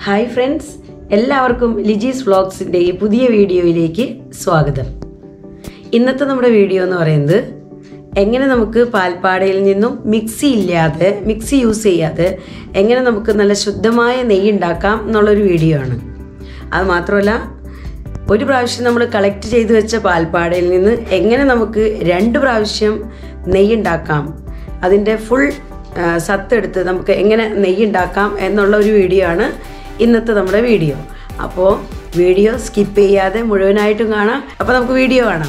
hi friends എല്ലാവർക്കും ലിജീസ് വ്ളോഗ്സിൻ്റെ ഈ പുതിയ വീഡിയോയിലേക്ക് സ്വാഗതം ഇന്നത്തെ നമ്മുടെ വീഡിയോ എന്ന് പറയുന്നത് എങ്ങനെ നമുക്ക് പാൽപ്പാടയിൽ നിന്നും മിക്സി ഇല്ലാതെ മിക്സി യൂസ് ചെയ്യാതെ എങ്ങനെ നമുക്ക് നല്ല ശുദ്ധമായ നെയ്യ് ഉണ്ടാക്കാം എന്നുള്ളൊരു വീഡിയോ ആണ് അത് മാത്രമല്ല ഒരു പ്രാവശ്യം നമ്മൾ കളക്ട് ചെയ്ത് വെച്ച പാൽപ്പാടയിൽ നിന്ന് എങ്ങനെ നമുക്ക് രണ്ട് പ്രാവശ്യം നെയ്യ് ഉണ്ടാക്കാം അതിൻ്റെ ഫുൾ സത്തെടുത്ത് നമുക്ക് എങ്ങനെ നെയ്യ് ഉണ്ടാക്കാം എന്നുള്ള ഒരു വീഡിയോ ആണ് ഇന്നത്തെ നമ്മുടെ വീഡിയോ അപ്പോൾ വീഡിയോ സ്കിപ്പ് ചെയ്യാതെ മുഴുവനായിട്ടും കാണാം അപ്പോൾ നമുക്ക് വീഡിയോ കാണാം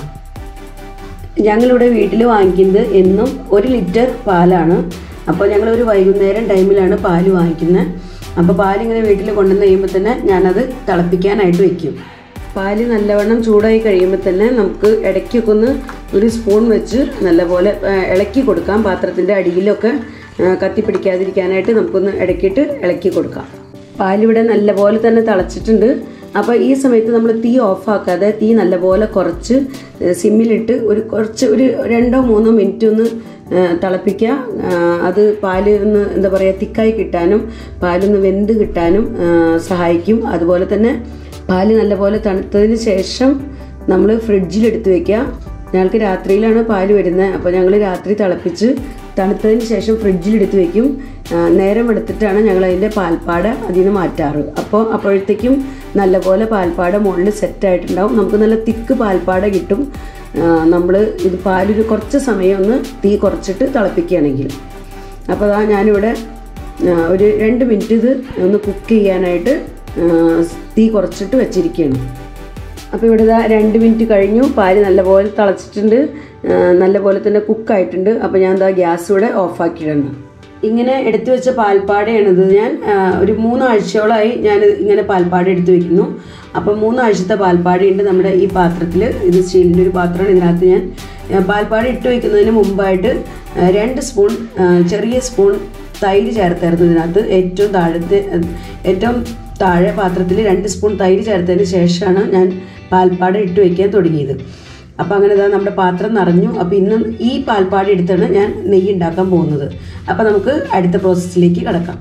ഞങ്ങളിവിടെ വീട്ടിൽ വാങ്ങിക്കുന്നത് എന്നും ഒരു ലിറ്റർ പാലാണ് അപ്പോൾ ഞങ്ങൾ ഒരു വൈകുന്നേരം ടൈമിലാണ് പാല് വാങ്ങിക്കുന്നത് അപ്പോൾ പാലിങ്ങനെ വീട്ടിൽ കൊണ്ടുവന്ന് കഴിയുമ്പോൾ തന്നെ ഞാനത് തിളപ്പിക്കാനായിട്ട് വെക്കും പാല് നല്ലവണ്ണം ചൂടായി കഴിയുമ്പോൾ തന്നെ നമുക്ക് ഇടയ്ക്കൊക്കെ ഒന്ന് ഒരു സ്പൂൺ വെച്ച് നല്ലപോലെ ആ, ഇളക്കി കൊടുക്കാം പാത്രത്തിൻ്റെ അടിയിലൊക്കെ ആ, കത്തിപ്പിടിക്കാതിരിക്കാനായിട്ട് നമുക്കൊന്ന് ഇടയ്ക്കിട്ട് ഇളക്കി കൊടുക്കാം പാലിവിടെ നല്ലപോലെ തന്നെ തിളച്ചിട്ടുണ്ട് അപ്പോൾ ഈ സമയത്ത് നമ്മൾ തീ ഓഫാക്കാതെ തീ നല്ലപോലെ കുറച്ച് ഏഹ്, സിമ്മിലിട്ട് ഒരു കുറച്ച് ഒരു രണ്ടോ മൂന്നോ മിനിറ്റ് ഒന്ന് ഏഹ്, തിളപ്പിക്കുക ആഹ്, അത് പാല് ഒന്ന് എന്താ പറയുക തിക്കായി കിട്ടാനും പാലൊന്ന് വെന്ത് കിട്ടാനും ആഹ്, സഹായിക്കും അതുപോലെ തന്നെ പാല് നല്ലപോലെ തണുത്തതിന് ശേഷം നമ്മൾ ഫ്രിഡ്ജിൽ എടുത്ത് വെക്കുക ഞങ്ങൾക്ക് രാത്രിയിലാണ് പാല് വരുന്നത് അപ്പോൾ ഞങ്ങൾ രാത്രി തിളപ്പിച്ച് തണുത്തതിന് ശേഷം ഫ്രിഡ്ജിൽ എടുത്ത് വെക്കും ആ, നേരം എടുത്തിട്ടാണ് ഞങ്ങൾ അതിൻ്റെ പാൽപ്പാട അതിൽ നിന്ന് മാറ്റാറ് അപ്പോൾ അപ്പോഴത്തേക്കും നല്ലപോലെ പാൽപ്പാട മുകളിൽ സെറ്റായിട്ടുണ്ടാവും നമുക്ക് നല്ല തിക്ക് പാൽപ്പാട കിട്ടും നമ്മൾ ഇത് പാലൊരു കുറച്ച് സമയം ഒന്ന് തീ കുറച്ചിട്ട് തിളപ്പിക്കുകയാണെങ്കിൽ അപ്പോൾ അതാ ഞാനിവിടെ ആ, ഒരു രണ്ട് മിനിറ്റ് ഇത് ഒന്ന് കുക്ക് ചെയ്യാനായിട്ട് ആ, തീ കുറച്ചിട്ട് വെച്ചിരിക്കുകയാണ് അപ്പോൾ ഇവിടെ ഇതാ രണ്ട് മിനിറ്റ് കഴിഞ്ഞു പാല് നല്ലപോലെ തിളച്ചിട്ടുണ്ട് ആ, നല്ലപോലെ തന്നെ കുക്കായിട്ടുണ്ട് അപ്പോൾ ഞാൻ എന്താ ഗ്യാസ് ഇവിടെ ഓഫാക്കിയിടണം ഇങ്ങനെ എടുത്തു വെച്ച പാൽപ്പാടയാണിത് ഞാൻ ആ, ഒരു മൂന്നാഴ്ചയോളമായി ഞാൻ ഇങ്ങനെ പാൽപ്പാട എടുത്തു വെക്കുന്നു അപ്പോൾ മൂന്നാഴ്ചത്തെ പാൽപ്പാടയുണ്ട് നമ്മുടെ ഈ പാത്രത്തിൽ ഇത് സ്റ്റീലിൻ്റെ ഒരു പാത്രമാണ് ഇതിനകത്ത് ഞാൻ ആ, പാൽപ്പാട ഇട്ട് വയ്ക്കുന്നതിന് മുമ്പായിട്ട് ആ, രണ്ട് സ്പൂൺ ആ, ചെറിയ സ്പൂൺ തൈര് ചേർത്തായിരുന്നു ഇതിനകത്ത് ഏറ്റവും താഴത്തെ ഏറ്റവും താഴെ പാത്രത്തിൽ രണ്ട് സ്പൂൺ തൈര് ചേർത്തതിന് ശേഷമാണ് ഞാൻ പാൽപ്പാട ഇട്ട് വയ്ക്കാൻ തുടങ്ങിയത് അപ്പോൾ അങ്ങനെ ഇതാ നമ്മുടെ പാത്രം നിറഞ്ഞു അപ്പോൾ ഇന്ന് ഈ പാൽപ്പാട എടുത്താണ് ഞാൻ നെയ്യ് ഉണ്ടാക്കാൻ പോകുന്നത് അപ്പോൾ നമുക്ക് അടുത്ത പ്രോസസ്സിലേക്ക് കിടക്കാം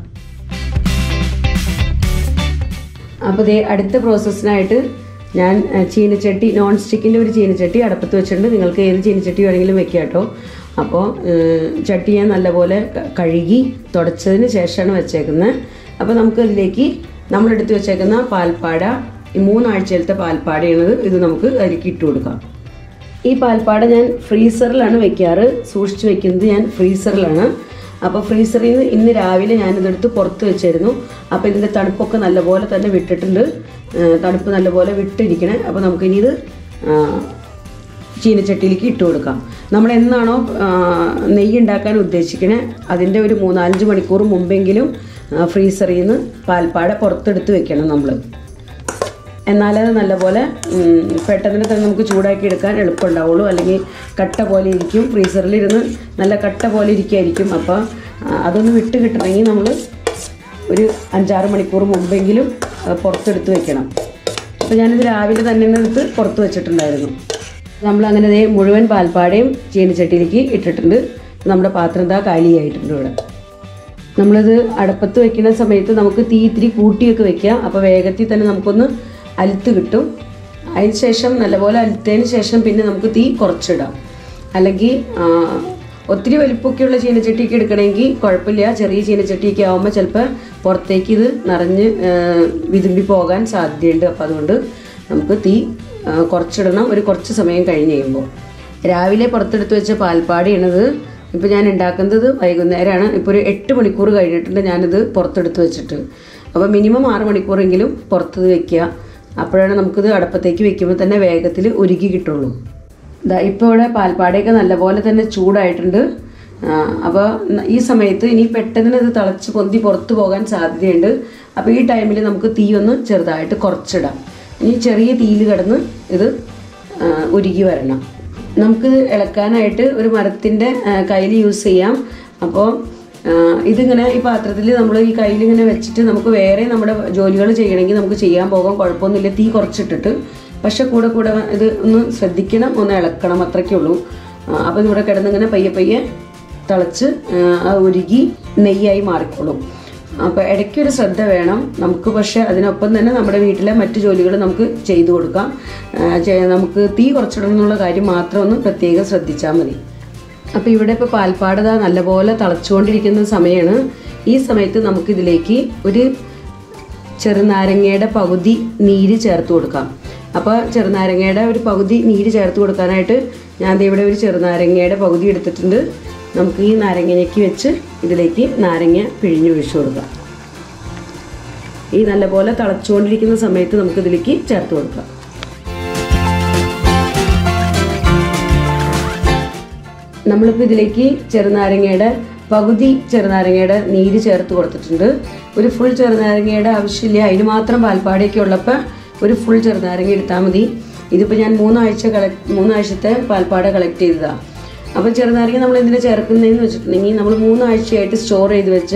അപ്പോൾ ദേ അടുത്ത പ്രോസസ്സിനായിട്ട് ഞാൻ അഹ്, ചീനച്ചട്ടി നോൺ സ്റ്റിക്കിൻ്റെ ഒരു ചീനച്ചട്ടി അടുപ്പത്ത് വെച്ചിട്ടുണ്ട് നിങ്ങൾക്ക് ഏത് ചീനച്ചട്ടി വേണമെങ്കിലും വെക്കാം കേട്ടോ അപ്പോൾ ഏഹ്, ചട്ടി ഞാൻ നല്ലപോലെ ക- കഴുകി തുടച്ചതിന് ശേഷമാണ് വെച്ചേക്കുന്നത് അപ്പോൾ നമുക്ക് ഇതിലേക്ക് നമ്മളെടുത്ത് വെച്ചേക്കുന്ന പാൽപ്പാട ഈ മൂന്നാഴ്ചയിലത്തെ പാൽപ്പാടയാണത് ഇത് നമുക്ക് അതിലേക്ക് ഇട്ട് കൊടുക്കാം ഈ പാൽപ്പാട ഞാൻ ഫ്രീസറിലാണ് വെക്കാറ് സൂക്ഷിച്ച് വെക്കുന്നത് ഞാൻ ഫ്രീസറിലാണ് അപ്പോൾ ഫ്രീസറിൽ നിന്ന് ഇന്ന് രാവിലെ ഞാനിതെടുത്ത് പുറത്ത് വെച്ചായിരുന്നു അപ്പോൾ ഇതിൻ്റെ തണുപ്പൊക്കെ നല്ലപോലെ തന്നെ വിട്ടിട്ടുണ്ട് ആ, തണുപ്പ് നല്ലപോലെ വിട്ടിരിക്കണേ അപ്പോൾ നമുക്കിനി ഇത് ആ, ചീനച്ചട്ടിയിലേക്ക് ഇട്ട് കൊടുക്കാം നമ്മൾ എന്നാണോ ആ, നെയ്യ് ഉണ്ടാക്കാൻ ഉദ്ദേശിക്കണേ അതിൻ്റെ ഒരു മൂന്നാലഞ്ച് മണിക്കൂർ മുമ്പെങ്കിലും ആ, ഫ്രീസറിൽ നിന്ന് പാൽപ്പാട പുറത്തെടുത്ത് വെക്കണം നമ്മൾ എന്നാലത് നല്ലപോലെ ഉം, പെട്ടെന്ന് തന്നെ നമുക്ക് ചൂടാക്കി എടുക്കാൻ എളുപ്പമുണ്ടാവുള്ളൂ അല്ലെങ്കിൽ കട്ട പോലെ ഇരിക്കും ഫ്രീസറിലിരുന്ന് നല്ല കട്ട പോലെ ഇരിക്കുമായിരിക്കും അപ്പോൾ ആ, അതൊന്ന് വിട്ട് കിട്ടണമെങ്കിൽ നമ്മൾ ഒരു അഞ്ചാറ് മണിക്കൂർ മുമ്പെങ്കിലും ആ, പുറത്തെടുത്ത് വെക്കണം അപ്പോൾ ഞാനിത് രാവിലെ തന്നെ എടുത്ത് പുറത്ത് വെച്ചിട്ടുണ്ടായിരുന്നു നമ്മളങ്ങനെ ദേ മുഴുവൻ പാൽപ്പാടയും ചീനച്ചട്ടിയിലേക്ക് ഇട്ടിട്ടുണ്ട് നമ്മുടെ പാത്രം എന്താ കാലിയായിട്ടുണ്ട് ഇവിടെ നമ്മളിത് അടുപ്പത്ത് വെക്കുന്ന സമയത്ത് നമുക്ക് തീ ഇത്തിരി കൂട്ടിയൊക്കെ വെക്കാം അപ്പോൾ വേഗത്തിൽ തന്നെ നമുക്കൊന്ന് അലുത്ത് കിട്ടും അതിന് ശേഷം നല്ലപോലെ അലുത്തതിന് ശേഷം പിന്നെ നമുക്ക് തീ കുറച്ചിടാം അല്ലെങ്കിൽ ആ, ഒത്തിരി വലിപ്പമൊക്കെയുള്ള ചീനച്ചട്ടിയൊക്കെ എടുക്കണമെങ്കിൽ കുഴപ്പമില്ല ചെറിയ ചീനച്ചട്ടിയൊക്കെ ആകുമ്പോൾ ചിലപ്പോൾ പുറത്തേക്ക് ഇത് നിറഞ്ഞ് ആ, വിതുമ്പി പോകാൻ സാധ്യതയുണ്ട് അപ്പോൾ അതുകൊണ്ട് നമുക്ക് തീ ആ, കുറച്ചിടണം ഒരു കുറച്ച് സമയം കഴിഞ്ഞ് കഴിയുമ്പോൾ രാവിലെ പുറത്തെടുത്ത് വെച്ച പാൽപ്പാടിയാണിത് ഇപ്പോൾ ഞാൻ ഉണ്ടാക്കുന്നത് വൈകുന്നേരമാണ് ഇപ്പോൾ ഒരു എട്ട് മണിക്കൂർ കഴിഞ്ഞിട്ടുണ്ട് ഞാനിത് പുറത്തെടുത്ത് വെച്ചിട്ട് അപ്പോൾ മിനിമം ആറ് മണിക്കൂറെങ്കിലും പുറത്ത് വെക്കുക അപ്പോഴാണ് നമുക്കിത് അടുപ്പത്തേക്ക് വെക്കുമ്പോൾ തന്നെ വേഗത്തിൽ ഉരുക്കി കിട്ടുള്ളൂ ഇതാ ഇപ്പോൾ ഇവിടെ പാൽപ്പാടയൊക്കെ നല്ലപോലെ തന്നെ ചൂടായിട്ടുണ്ട് അപ്പോൾ ഈ സമയത്ത് ഇനി പെട്ടെന്ന് ഇത് തിളച്ച് പൊന്തി പുറത്ത് പോകാൻ സാധ്യതയുണ്ട് അപ്പോൾ ഈ ടൈമിൽ നമുക്ക് തീ ഒന്ന് ചെറുതായിട്ട് കുറച്ചിടാം ഇനി ചെറിയ തീയിൽ കിടന്ന് ഇത് ആ, ഉരുകി വരണം നമുക്ക് ഇളക്കാനായിട്ട് ഒരു മരത്തിൻ്റെ കയ്യിൽ യൂസ് ചെയ്യാം അപ്പോൾ ഇതിങ്ങനെ ഈ പാത്രത്തിൽ നമ്മൾ ഈ കയ്യിൽ ഇങ്ങനെ വെച്ചിട്ട് നമുക്ക് വേറെ നമ്മുടെ ജോലികൾ ചെയ്യണമെങ്കിൽ നമുക്ക് ചെയ്യാൻ പോകാം കുഴപ്പമൊന്നുമില്ല തീ കുറച്ചിട്ടിട്ട് പക്ഷെ കൂടെ കൂടെ ഇത് ഒന്ന് ശ്രദ്ധിക്കണം ഒന്ന് ഇളക്കണം അത്രയ്ക്കേ ഉള്ളൂ അപ്പോൾ ഇതിവിടെ കിടന്നിങ്ങനെ പയ്യെ പയ്യെ തിളച്ച് ആ, ഉരുകി നെയ്യായി മാറിക്കോളും അപ്പോൾ ഇടയ്ക്കൊരു ശ്രദ്ധ വേണം നമുക്ക് പക്ഷേ അതിനൊപ്പം തന്നെ നമ്മുടെ വീട്ടിലെ മറ്റു ജോലികൾ നമുക്ക് ചെയ്തു കൊടുക്കാം ആ, ചെ- നമുക്ക് തീ കുറച്ചിടണം എന്നുള്ള കാര്യം മാത്രം ഒന്ന് പ്രത്യേകം ശ്രദ്ധിച്ചാൽ മതി അപ്പോൾ ഇവിടെ ഇപ്പോൾ പാൽപ്പാടത നല്ലപോലെ തിളച്ചുകൊണ്ടിരിക്കുന്ന സമയമാണ് ഈ സമയത്ത് നമുക്കിതിലേക്ക് ഒരു ചെറുനാരങ്ങയുടെ പകുതി നീര് ചേർത്ത് കൊടുക്കാം അപ്പോൾ ചെറുനാരങ്ങയുടെ ഒരു പകുതി നീര് ചേർത്ത് കൊടുക്കാനായിട്ട് ഞാൻ ദേ ഇവിടെ ഒരു ചെറുനാരങ്ങയുടെ പകുതി എടുത്തിട്ടുണ്ട് നമുക്ക് ഈ നാരങ്ങയ്ക്ക് വെച്ച് ഇതിലേക്ക് നാരങ്ങ പിഴിഞ്ഞ് ഒഴിച്ചു കൊടുക്കാം ഈ നല്ലപോലെ തിളച്ചുകൊണ്ടിരിക്കുന്ന സമയത്ത് നമുക്കിതിലേക്ക് ചേർത്ത് കൊടുക്കാം നമ്മളിപ്പോൾ ഇതിലേക്ക് ചെറുനാരങ്ങയുടെ പകുതി ചെറുനാരങ്ങയുടെ നീര് ചേർത്ത് കൊടുത്തിട്ടുണ്ട് ഒരു ഫുൾ ചെറുനാരങ്ങയുടെ ആവശ്യമില്ല അതിന് മാത്രം പാൽപ്പാടിയൊക്കെ ഉള്ളപ്പോൾ ഒരു ഫുൾ ചെറുനാരങ്ങ എടുത്താൽ മതി ഇതിപ്പോൾ ഞാൻ മൂന്നാഴ്ച കളക്ട് മൂന്നാഴ്ചത്തെ പാൽപ്പാട കളക്ട് ചെയ്തതാണ് അപ്പോൾ ചെറുനാരങ്ങ നമ്മൾ എന്തിനാ ചേർക്കുന്നതെന്ന് വെച്ചിട്ടുണ്ടെങ്കിൽ നമ്മൾ മൂന്നാഴ്ചയായിട്ട് സ്റ്റോർ ചെയ്ത് വെച്ച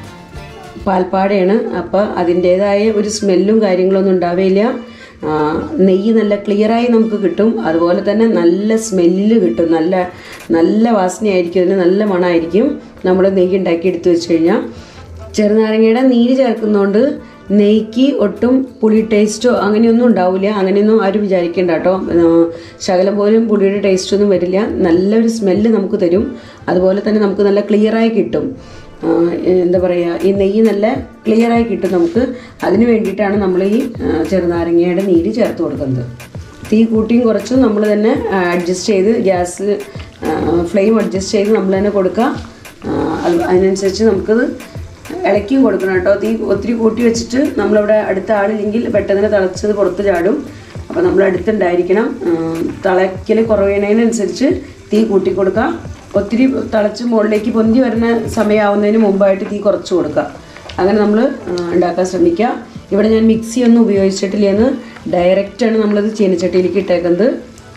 പാൽപ്പാടയാണ് അപ്പോൾ അതിൻ്റേതായ ഒരു സ്മെല്ലും കാര്യങ്ങളൊന്നും ഉണ്ടാവില്ല ആ, നെയ്യ് നല്ല ക്ലിയറായി നമുക്ക് കിട്ടും അതുപോലെ തന്നെ നല്ല സ്മെല്ല് കിട്ടും നല്ല നല്ല വാസനയായിരിക്കും അതിന് നല്ല മണമായിരിക്കും നമ്മൾ നെയ്യ് ഉണ്ടാക്കി എടുത്തു വെച്ച് കഴിഞ്ഞാൽ ചെറുനാരങ്ങയുടെ നീര് ചേർക്കുന്നതുകൊണ്ട് നെയ്ക്ക് ഒട്ടും പുളി ടേസ്റ്റോ അങ്ങനെയൊന്നും ഉണ്ടാവില്ല അങ്ങനെയൊന്നും ആരും വിചാരിക്കേണ്ട കേട്ടോ ആ, ശകലം പോലും പുളിയുടെ ടേസ്റ്റ് ഒന്നും വരില്ല നല്ലൊരു സ്മെല്ല് നമുക്ക് തരും അതുപോലെ തന്നെ നമുക്ക് നല്ല ക്ലിയറായി കിട്ടും ആ, എന്താ പറയുക ഈ നെയ്യ് നല്ല ക്ലിയറായി കിട്ടും നമുക്ക് അതിന് വേണ്ടിയിട്ടാണ് നമ്മൾ ഈ ആ, ചെറുനാരങ്ങയുടെ നീര് ചേർത്ത് കൊടുക്കുന്നത് തീ കൂട്ടിയും കുറച്ചും നമ്മൾ തന്നെ അഡ്ജസ്റ്റ് ചെയ്ത് ഗ്യാസ് ഫ്ലെയിം അഡ്ജസ്റ്റ് ചെയ്ത് നമ്മൾ തന്നെ കൊടുക്കുക ആ, അത് അതിനനുസരിച്ച് നമുക്കത് ഇളക്കിയും കൊടുക്കണം കേട്ടോ തീ ഒത്തിരി കൂട്ടി വെച്ചിട്ട് നമ്മളിവിടെ അടുത്ത ആളില്ലെങ്കിൽ പെട്ടെന്ന് തിളച്ചത് പുറത്ത് ചാടും അപ്പോൾ നമ്മൾ അടുത്തുണ്ടായിരിക്കണം തിളയ്ക്കൽ കുറയുന്നതിനനുസരിച്ച് തീ കൂട്ടി കൊടുക്കുക ഒത്തിരി തിളച്ച് മുകളിലേക്ക് പൊന്തി വരുന്ന സമയമാവുന്നതിന് മുമ്പായിട്ട് തീ കുറച്ച് കൊടുക്കുക അങ്ങനെ നമ്മൾ ഉണ്ടാക്കാൻ ശ്രമിക്കുക ഇവിടെ ഞാൻ മിക്സി ഒന്നും ഉപയോഗിച്ചിട്ടില്ല എന്ന് ഡയറക്റ്റാണ് നമ്മളത് ചീനച്ചട്ടിയിലേക്ക് ഇട്ടേക്കുന്നത്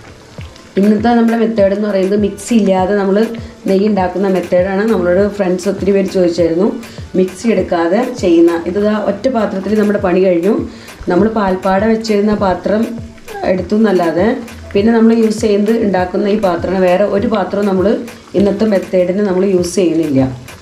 ഇന്നത്തെ നമ്മുടെ മെത്തേഡ് എന്ന് പറയുന്നത് മിക്സി ഇല്ലാതെ നമ്മൾ നെയ്യ് ഉണ്ടാക്കുന്ന മെത്തേഡാണ് നമ്മളോട് ഫ്രണ്ട്സ് ഒത്തിരി പേര് ചോദിച്ചായിരുന്നു മിക്സി എടുക്കാതെ ചെയ്യുന്ന ഇത് ദാ ഒറ്റ പാത്രത്തിൽ നമ്മുടെ പണി കഴിഞ്ഞു നമ്മൾ പാൽപ്പാട വെച്ചിരുന്ന പാത്രം എടുത്തു എന്നല്ലാതെ പിന്നെ നമ്മൾ യൂസ് ചെയ്യുന്നത് ഉണ്ടാക്കുന്ന ഈ പാത്രമാണ് വേറെ ഒരു പാത്രവും നമ്മൾ ഇന്നത്തെ മെത്തേഡിന് നമ്മൾ യൂസ് ചെയ്യുന്നില്ല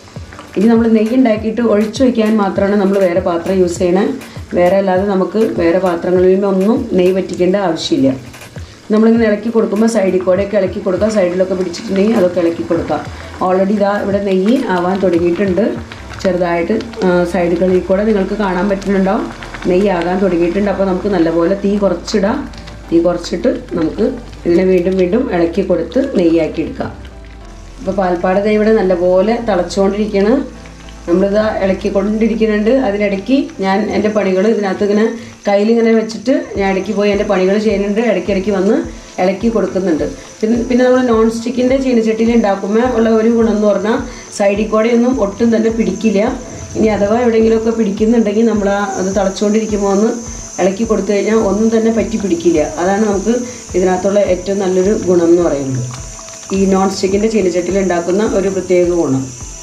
ഇനി നമ്മൾ നെയ്യ് ഉണ്ടാക്കിയിട്ട് ഒഴിച്ചു വയ്ക്കാൻ മാത്രമാണ് നമ്മൾ വേറെ പാത്രം യൂസ് ചെയ്യണേ വേറെ അല്ലാതെ നമുക്ക് വേറെ പാത്രങ്ങളിൽ ഒന്നും നെയ്യ് വറ്റിക്കേണ്ട ആവശ്യമില്ല നമ്മളിങ്ങനെ ഇളക്കി കൊടുക്കുമ്പോൾ സൈഡിൽ കൂടെയൊക്കെ ഇളക്കി കൊടുക്കുക സൈഡിലൊക്കെ പിടിച്ചിട്ടുണ്ടെങ്കിൽ അതൊക്കെ ഇളക്കി കൊടുക്കുക ഓൾറെഡി ഇതാ ഇവിടെ നെയ്യ് ആവാൻ തുടങ്ങിയിട്ടുണ്ട് ചെറുതായിട്ട് ആ, സൈഡുകളിൽ കൂടെ നിങ്ങൾക്ക് കാണാൻ പറ്റുന്നുണ്ടാവും നെയ്യ് ആകാൻ തുടങ്ങിയിട്ടുണ്ട് അപ്പോൾ നമുക്ക് നല്ലപോലെ തീ കുറച്ചിടാം തീ കുറച്ചിട്ട് നമുക്ക് ഇതിനെ വീണ്ടും വീണ്ടും ഇളക്കി കൊടുത്ത് നെയ്യാക്കി എടുക്കാം ഇപ്പോൾ പാൽപ്പാട ദേ ഇവിടെ നല്ലപോലെ തിളച്ചുകൊണ്ടിരിക്കുകയാണ് നമ്മളിത് ഇളക്കിക്കൊണ്ടിരിക്കുന്നുണ്ട് അതിനിടയ്ക്ക് ഞാൻ എൻ്റെ പണികൾ ഇതിനകത്ത് ഇങ്ങനെ കയ്യിലിങ്ങനെ വെച്ചിട്ട് ഞാൻ ഇടയ്ക്ക് പോയി എൻ്റെ പണികൾ ചെയ്യുന്നുണ്ട് ഇടയ്ക്കിടയ്ക്ക് വന്ന് ഇളക്കി കൊടുക്കുന്നുണ്ട് പിന്നെ പിന്നെ നമ്മൾ നോൺ സ്റ്റിക്കിൻ്റെ ചീനച്ചട്ടിയിൽ ഉണ്ടാക്കുമ്പോൾ ഉള്ള ഒരു ഗുണം എന്ന് പറഞ്ഞാൽ സൈഡിൽ കൂടെ ഒന്നും ഒട്ടും തന്നെ പിടിക്കില്ല ഇനി അഥവാ എവിടെയെങ്കിലുമൊക്കെ പിടിക്കുന്നുണ്ടെങ്കിൽ നമ്മൾ ആ അത് തിളച്ചുകൊണ്ടിരിക്കുമ്പോൾ ഒന്ന് ഇളക്കി കൊടുത്തു കഴിഞ്ഞാൽ ഒന്നും തന്നെ പറ്റി പിടിക്കില്ല അതാണ് നമുക്ക് ഇതിനകത്തുള്ള ഏറ്റവും നല്ലൊരു ഗുണം എന്ന് പറയുന്നത് ഈ നോൺ സ്റ്റിക്കിൻ്റെ ചീനച്ചട്ടിയിൽ ഉണ്ടാക്കുന്ന ഒരു പ്രത്യേക ഗുണം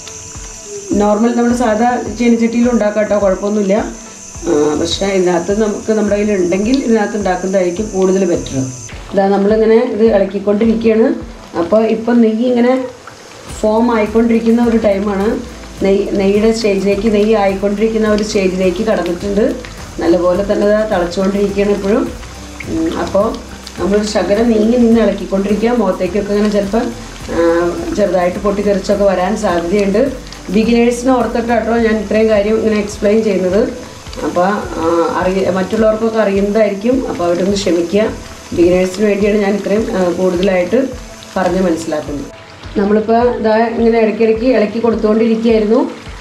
നോർമൽ നമ്മുടെ സാധാ ചീനച്ചട്ടിയിൽ ഉണ്ടാക്കാം കേട്ടോ കുഴപ്പമൊന്നുമില്ല ആ, പക്ഷേ ഇതിനകത്ത് നമുക്ക് നമ്മുടെ കയ്യിൽ ഉണ്ടെങ്കിൽ ഇതിനകത്ത് ഉണ്ടാക്കുന്നതായിരിക്കും കൂടുതൽ ബെറ്റർ ഇതാ നമ്മളിങ്ങനെ ഇത് ഇളക്കിക്കൊണ്ടിരിക്കുകയാണ് അപ്പോൾ ഇപ്പം നെയ്യ് ഇങ്ങനെ ഫോം ആയിക്കൊണ്ടിരിക്കുന്ന ഒരു ടൈമാണ് നെയ്യ് നെയ്യുടെ സ്റ്റേജിലേക്ക് നെയ്യ് ആയിക്കൊണ്ടിരിക്കുന്ന ഒരു സ്റ്റേജിലേക്ക് കടന്നിട്ടുണ്ട് നല്ലപോലെ തന്നെ ഇത് തിളച്ചുകൊണ്ടിരിക്കുകയാണ് ഇപ്പോഴും ഉം, അപ്പോൾ നമ്മൾ ശകലം നീങ്ങി നിന്ന് ഇളക്കിക്കൊണ്ടിരിക്കുക മുഖത്തേക്കൊക്കെ ഇങ്ങനെ ചിലപ്പോൾ ചെറുതായിട്ട് പൊട്ടിത്തെറിച്ചൊക്കെ വരാൻ സാധ്യതയുണ്ട് ബിഗിനേഴ്സിനെ ഓർത്തിട്ടാട്ടോ ഞാൻ ഇത്രയും കാര്യം ഇങ്ങനെ എക്സ്പ്ലെയിൻ ചെയ്യുന്നത് അപ്പോൾ അറിയ മറ്റുള്ളവർക്കൊക്കെ അറിയുന്നതായിരിക്കും അപ്പോൾ അവരൊന്ന് ക്ഷമിക്കുക ബിഗിനേഴ്സിന് വേണ്ടിയാണ് ഞാൻ ഇത്രയും ആ, കൂടുതലായിട്ട് പറഞ്ഞ് മനസ്സിലാക്കുന്നത് നമ്മളിപ്പോൾ ഇതാ ഇങ്ങനെ ഇടയ്ക്കിടയ്ക്ക് ഇളക്കി കൊടുത്തുകൊണ്ടിരിക്കുകയായിരുന്നു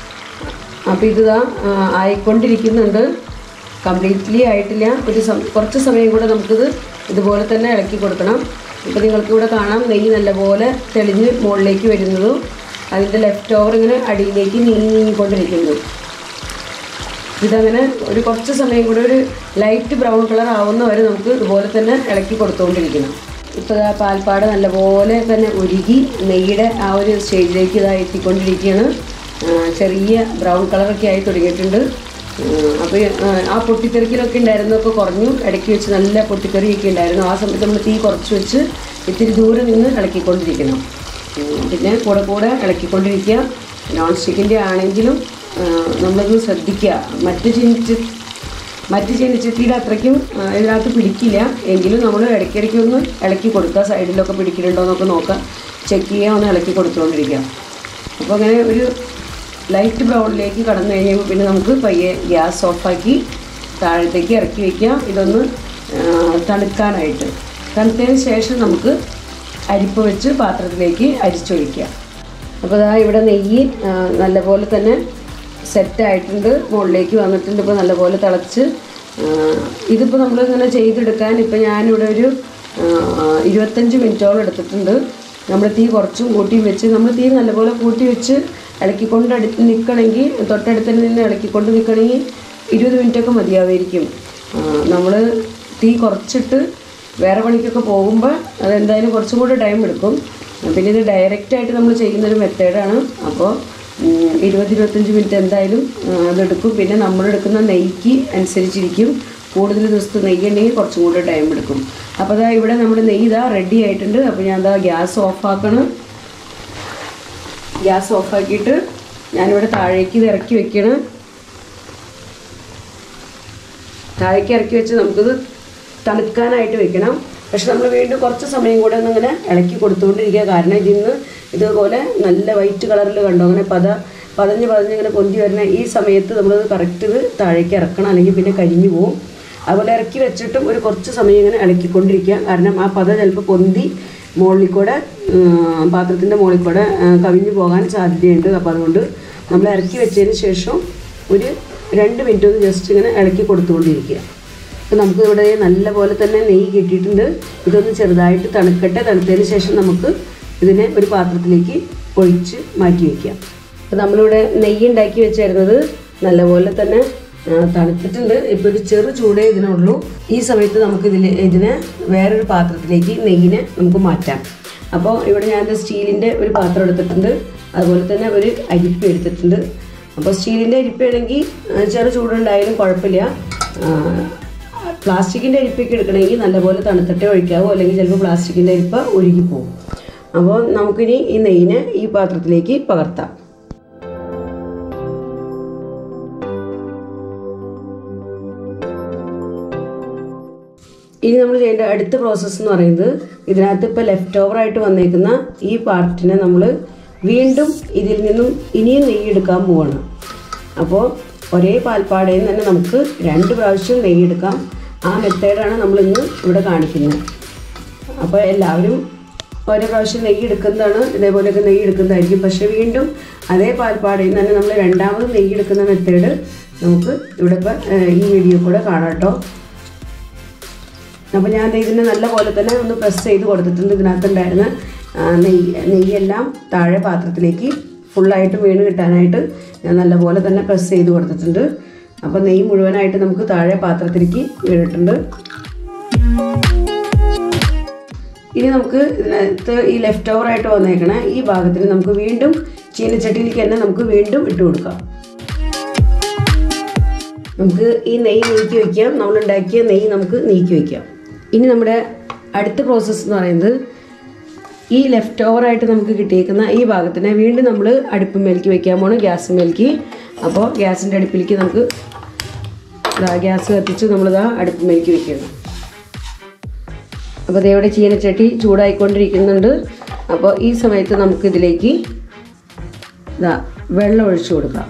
അപ്പോൾ ഇത് ഇതാ ആ, ആയിക്കൊണ്ടിരിക്കുന്നുണ്ട് കംപ്ലീറ്റ്ലി ആയിട്ടില്ല ഒരു സം- കുറച്ച് സമയം കൂടെ നമുക്കിത് ഇതുപോലെ തന്നെ ഇളക്കി കൊടുക്കണം ഇപ്പോൾ നിങ്ങൾക്ക് ഇവിടെ കാണാം നെയ്യ് നല്ലപോലെ തെളിഞ്ഞ് മുകളിലേക്ക് വരുന്നതും അതിൻ്റെ ലെഫ്റ്റ് ഓവർ ഇങ്ങനെ അടിയിലേക്ക് നീങ്ങിക്കൊണ്ടിരിക്കുന്നു ഇതങ്ങനെ ഒരു കുറച്ച് സമയം കൂടെ ഒരു ലൈറ്റ് ബ്രൗൺ കളർ ആവുന്ന വരെ നമുക്ക് ഇതുപോലെ തന്നെ ഇളക്കി കൊടുത്തുകൊണ്ടിരിക്കണം ഇപ്പോൾ ആ പാൽപ്പാട് നല്ലപോലെ തന്നെ ഉരുകി നെയ്യുടെ ആ ഒരു സ്റ്റേജിലേക്ക് ഇതാ എത്തിക്കൊണ്ടിരിക്കുകയാണ് ആ, ചെറിയ ബ്രൗൺ കളറൊക്കെ ആയി തുടങ്ങിയിട്ടുണ്ട് അപ്പോൾ ആ പൊട്ടിത്തെറിക്കലൊക്കെ ഉണ്ടായിരുന്നൊക്കെ കുറഞ്ഞു ഇടയ്ക്ക് വെച്ച് നല്ല പൊട്ടിത്തെറിയൊക്കെ ഉണ്ടായിരുന്നു ആ സമയത്ത് നമ്മൾ തീ കുറച്ച് വെച്ച് ഇത്തിരി ദൂരെ നിന്ന് ഇളക്കിക്കൊണ്ടിരിക്കണം ഉം, പിന്നെ കൂടെ കൂടെ ഇളക്കിക്കൊണ്ടിരിക്കുക നോൺ സ്റ്റിക്കിൻ്റെ ആണെങ്കിലും ആ, നമ്മളത് ശ്രദ്ധിക്കുക മറ്റ് ചീനിച്ച മറ്റ് ചീനിച്ചട്ടിയുടെ അത്രയ്ക്കും ആ, ഇതിനകത്ത് പിടിക്കില്ല എങ്കിലും നമ്മൾ ഇടയ്ക്കിടയ്ക്ക് ഒന്ന് ഇളക്കി കൊടുക്കുക സൈഡിലൊക്കെ പിടിക്കുന്നുണ്ടോ എന്നൊക്കെ നോക്കുക ചെക്ക് ചെയ്യുക ഒന്ന് ഇളക്കി കൊടുത്തുകൊണ്ടിരിക്കുക അപ്പോൾ അങ്ങനെ ഒരു ലൈറ്റ് ബ്രൗണിലേക്ക് കടന്നു കഴിയുമ്പോൾ പിന്നെ നമുക്ക് പയ്യെ ഗ്യാസ് ഓഫാക്കി താഴത്തേക്ക് ഇറക്കി വയ്ക്കുക ഇതൊന്ന് ആ, തണുക്കാനായിട്ട് തണുത്തതിന് ശേഷം നമുക്ക് അരിപ്പ് വെച്ച് പാത്രത്തിലേക്ക് അരിച്ചൊഴിക്കുക അപ്പോൾ ഇതാ ഇവിടെ നെയ്യ് ആ, നല്ലപോലെ തന്നെ സെറ്റായിട്ടുണ്ട് മുകളിലേക്ക് വന്നിട്ടുണ്ട് ഇപ്പോൾ നല്ലപോലെ തിളച്ച് ആ, ഇതിപ്പോൾ നമ്മളിങ്ങനെ ചെയ്തെടുക്കാൻ ഇപ്പോൾ ഞാനിവിടെ ഒരു ആ, ഇരുപത്തഞ്ച് മിനിറ്റോളം എടുത്തിട്ടുണ്ട് നമ്മൾ തീ കുറച്ചും കൂട്ടി വെച്ച് നമ്മൾ തീ നല്ലപോലെ കൂട്ടി വെച്ച് ഇളക്കിക്കൊണ്ട് അടുത്ത് നിൽക്കണമെങ്കിൽ തൊട്ടടുത്ത് നിന്ന് ഇളക്കിക്കൊണ്ട് നിൽക്കണമെങ്കിൽ ഇരുപത് മിനിറ്റൊക്കെ മതിയാവുമായിരിക്കും നമ്മൾ തീ കുറച്ചിട്ട് വേറെ പണിക്കൊക്കെ പോകുമ്പോൾ അതെന്തായാലും കുറച്ചും കൂടി ടൈം എടുക്കും പിന്നെ ഇത് ഡയറക്റ്റായിട്ട് നമ്മൾ ചെയ്യുന്നൊരു മെത്തേഡാണ് അപ്പോൾ ഉം, ഇരുപത് ഇരുപത്തഞ്ച് മിനിറ്റ് എന്തായാലും ആ, അതെടുക്കും പിന്നെ നമ്മളെടുക്കുന്ന നെയ്ക്ക് അനുസരിച്ചിരിക്കും കൂടുതൽ ദിവസത്തെ നെയ്യ് ഉണ്ടെങ്കിൽ കുറച്ചും കൂടി ടൈം എടുക്കും അപ്പോൾ അതാ ഇവിടെ നമ്മുടെ നെയ്യ് ഇതാ റെഡി ആയിട്ടുണ്ട് അപ്പോൾ ഞാൻ അതാ ഗ്യാസ് ഓഫാക്കണം ഗ്യാസ് ഓഫാക്കിയിട്ട് ഞാനിവിടെ താഴേക്ക് ഇത് ഇറക്കി വെക്കണം താഴേക്ക് ഇറക്കി വെച്ച് നമുക്കിത് തണുക്കാനായിട്ട് വെക്കണം പക്ഷെ നമ്മൾ വീണ്ടും കുറച്ച് സമയം കൂടെ ഒന്ന് ഇങ്ങനെ ഇളക്കി കൊടുത്തുകൊണ്ടിരിക്കുക കാരണം ഇതിൽ നിന്ന് ഇതുപോലെ നല്ല വൈറ്റ് കളറിൽ കണ്ടോ അങ്ങനെ പത പതഞ്ഞ് പതഞ്ഞ് ഇങ്ങനെ പൊന്തി വരുന്ന ഈ സമയത്ത് നമ്മൾ കറക്റ്റ് ഇത് താഴേക്ക് ഇറക്കണം അല്ലെങ്കിൽ പിന്നെ കരിഞ്ഞു പോകും അതുപോലെ ഇറക്കി വെച്ചിട്ടും ഒരു കുറച്ച് സമയം ഇങ്ങനെ ഇളക്കിക്കൊണ്ടിരിക്കുക കാരണം ആ പത ചിലപ്പോൾ പൊന്തി മുകളിൽ കൂടെ ഉം, പാത്രത്തിൻ്റെ മുകളിൽ കൂടെ ആ, കവിഞ്ഞു പോകാൻ സാധ്യതയുണ്ട് അപ്പോൾ അതുകൊണ്ട് നമ്മൾ ഇറക്കി വെച്ചതിന് ശേഷം ഒരു രണ്ട് മിനിറ്റ് ഒന്ന് ജസ്റ്റ് ഇങ്ങനെ ഇളക്കി കൊടുത്തുകൊണ്ടിരിക്കുക അപ്പോൾ നമുക്ക് ഇവിടെ നല്ല പോലെ തന്നെ നെയ്യ് കിട്ടിയിട്ടുണ്ട് ഇതൊന്ന് ചെറുതായിട്ട് തണുക്കട്ടെ തണുത്തതിന് ശേഷം നമുക്ക് ഇതിനെ ഒരു പാത്രത്തിലേക്ക് ഒഴിച്ച് മാറ്റി വയ്ക്കാം അപ്പോൾ നമ്മളിവിടെ നെയ്യ് ഉണ്ടാക്കി വെച്ചിരുന്നത് നല്ലപോലെ തന്നെ ആ, തണുത്തിട്ടുണ്ട് ഇപ്പോൾ ഒരു ചെറു ചൂടേ ഇതിനുള്ളൂ ഈ സമയത്ത് നമുക്ക് ഇതിൽ ഇതിനെ വേറൊരു പാത്രത്തിലേക്ക് നെയ്യിനെ നമുക്ക് മാറ്റാം അപ്പോൾ ഇവിടെ ഞാൻ സ്റ്റീലിൻ്റെ ഒരു പാത്രം എടുത്തിട്ടുണ്ട് അതുപോലെ തന്നെ ഒരു അരിപ്പ എടുത്തിട്ടുണ്ട് അപ്പോൾ സ്റ്റീലിൻ്റെ അരിപ്പയാണെങ്കിൽ ആ, ചെറു ചൂടുണ്ടായാലും കുഴപ്പമില്ല ആ, പ്ലാസ്റ്റിക്കിൻ്റെ അരിപ്പൊക്കെ എടുക്കണമെങ്കിൽ നല്ലപോലെ തണുത്തിട്ടേ ഒഴിക്കാവൂ അല്ലെങ്കിൽ ചിലപ്പോൾ പ്ലാസ്റ്റിക്കിൻ്റെ അരിപ്പ ഒഴുകിപ്പോവും അപ്പോൾ നമുക്കിനി ഈ നെയ്യിനെ ഈ പാത്രത്തിലേക്ക് പകർത്താം ഇനി നമ്മൾ ചെയ്യേണ്ട അടുത്ത പ്രോസസ്സ് എന്ന് പറയുന്നത് ഇതിനകത്ത് ഇപ്പോൾ ലെഫ്റ്റ് ഓവർ ആയിട്ട് വന്നേക്കുന്ന ഈ പാർട്ടിനെ നമ്മൾ വീണ്ടും ഇതിൽ നിന്നും ഇനിയും നെയ്യ് എടുക്കാൻ പോവാണ് അപ്പോൾ ഒരേ പാൽപ്പാടയിൽ നിന്ന് തന്നെ നമുക്ക് രണ്ട് പ്രാവശ്യം നെയ്യ് എടുക്കാം ആ മെത്തേഡാണ് നമ്മൾ ഇന്ന് ഇവിടെ കാണിക്കുന്നത് അപ്പോൾ എല്ലാവരും ഓരോ പ്രാവശ്യം നെയ്യ് എടുക്കുന്നതാണ് ഇതേപോലെയൊക്കെ നെയ്യ് എടുക്കുന്നതായിരിക്കും പക്ഷേ വീണ്ടും അതേ പാൽപ്പാടയിൽ നിന്ന് തന്നെ നമ്മൾ രണ്ടാമത് നെയ്യ് എടുക്കുന്ന മെത്തേഡ് നമുക്ക് ഇവിടെ ഇപ്പോൾ ഈ വീഡിയോ കൂടെ കാണാം കേട്ടോ അപ്പോൾ ഞാൻ ദേ ഇതിനെ നല്ല പോലെ തന്നെ ഒന്ന് പ്രസ് ചെയ്ത് കൊടുത്തിട്ടുണ്ട് ഇതിനകത്തുണ്ടായിരുന്ന ആ, നെയ്യ് നെയ്യെല്ലാം താഴെ പാത്രത്തിലേക്ക് ഫുള്ളായിട്ട് വീണ് കിട്ടാനായിട്ട് ഞാൻ നല്ലപോലെ തന്നെ പ്രസ് ചെയ്ത് കൊടുത്തിട്ടുണ്ട് അപ്പോൾ നെയ്യ് മുഴുവനായിട്ട് നമുക്ക് താഴെ പാത്രത്തിലേക്ക് വീണിട്ടുണ്ട് ഇനി നമുക്ക് ഇതിനകത്ത് ഈ ലെഫ്റ്റ് ഓവർ ആയിട്ട് വന്നേക്കണ ഈ ഭാഗത്തിന് നമുക്ക് വീണ്ടും ചീനച്ചട്ടിയിലേക്ക് തന്നെ നമുക്ക് വീണ്ടും ഇട്ട് കൊടുക്കാം നമുക്ക് ഈ നെയ്യ് നീക്കി വയ്ക്കാം നമ്മൾ ഉണ്ടാക്കിയ നെയ്യ് നമുക്ക് നീക്കി വയ്ക്കാം ഇനി നമ്മുടെ അടുത്ത പ്രോസസ്സ് എന്ന് പറയുന്നത് ഈ ലെഫ്റ്റ് ഓവർ ആയിട്ട് നമുക്ക് കിട്ടിയേക്കുന്ന ഈ ഭാഗത്തിനെ വീണ്ടും നമ്മൾ അടുപ്പിന്മേലേക്ക് വെക്കാൻ പോണ് ഗ്യാസിന്മേലേക്ക് അപ്പോൾ ഗ്യാസിൻ്റെ അടുപ്പിലേക്ക് നമുക്ക് ഇതാ ഗ്യാസ് കത്തിച്ച് നമ്മളിതാ അടുപ്പിന്മേലേക്ക് വെക്കണം അപ്പോൾ അതേവിടെ ചീനച്ചട്ടി ചൂടായിക്കൊണ്ടിരിക്കുന്നുണ്ട് അപ്പോൾ ഈ സമയത്ത് നമുക്കിതിലേക്ക് ഇതാ വെള്ളം ഒഴിച്ചു കൊടുക്കാം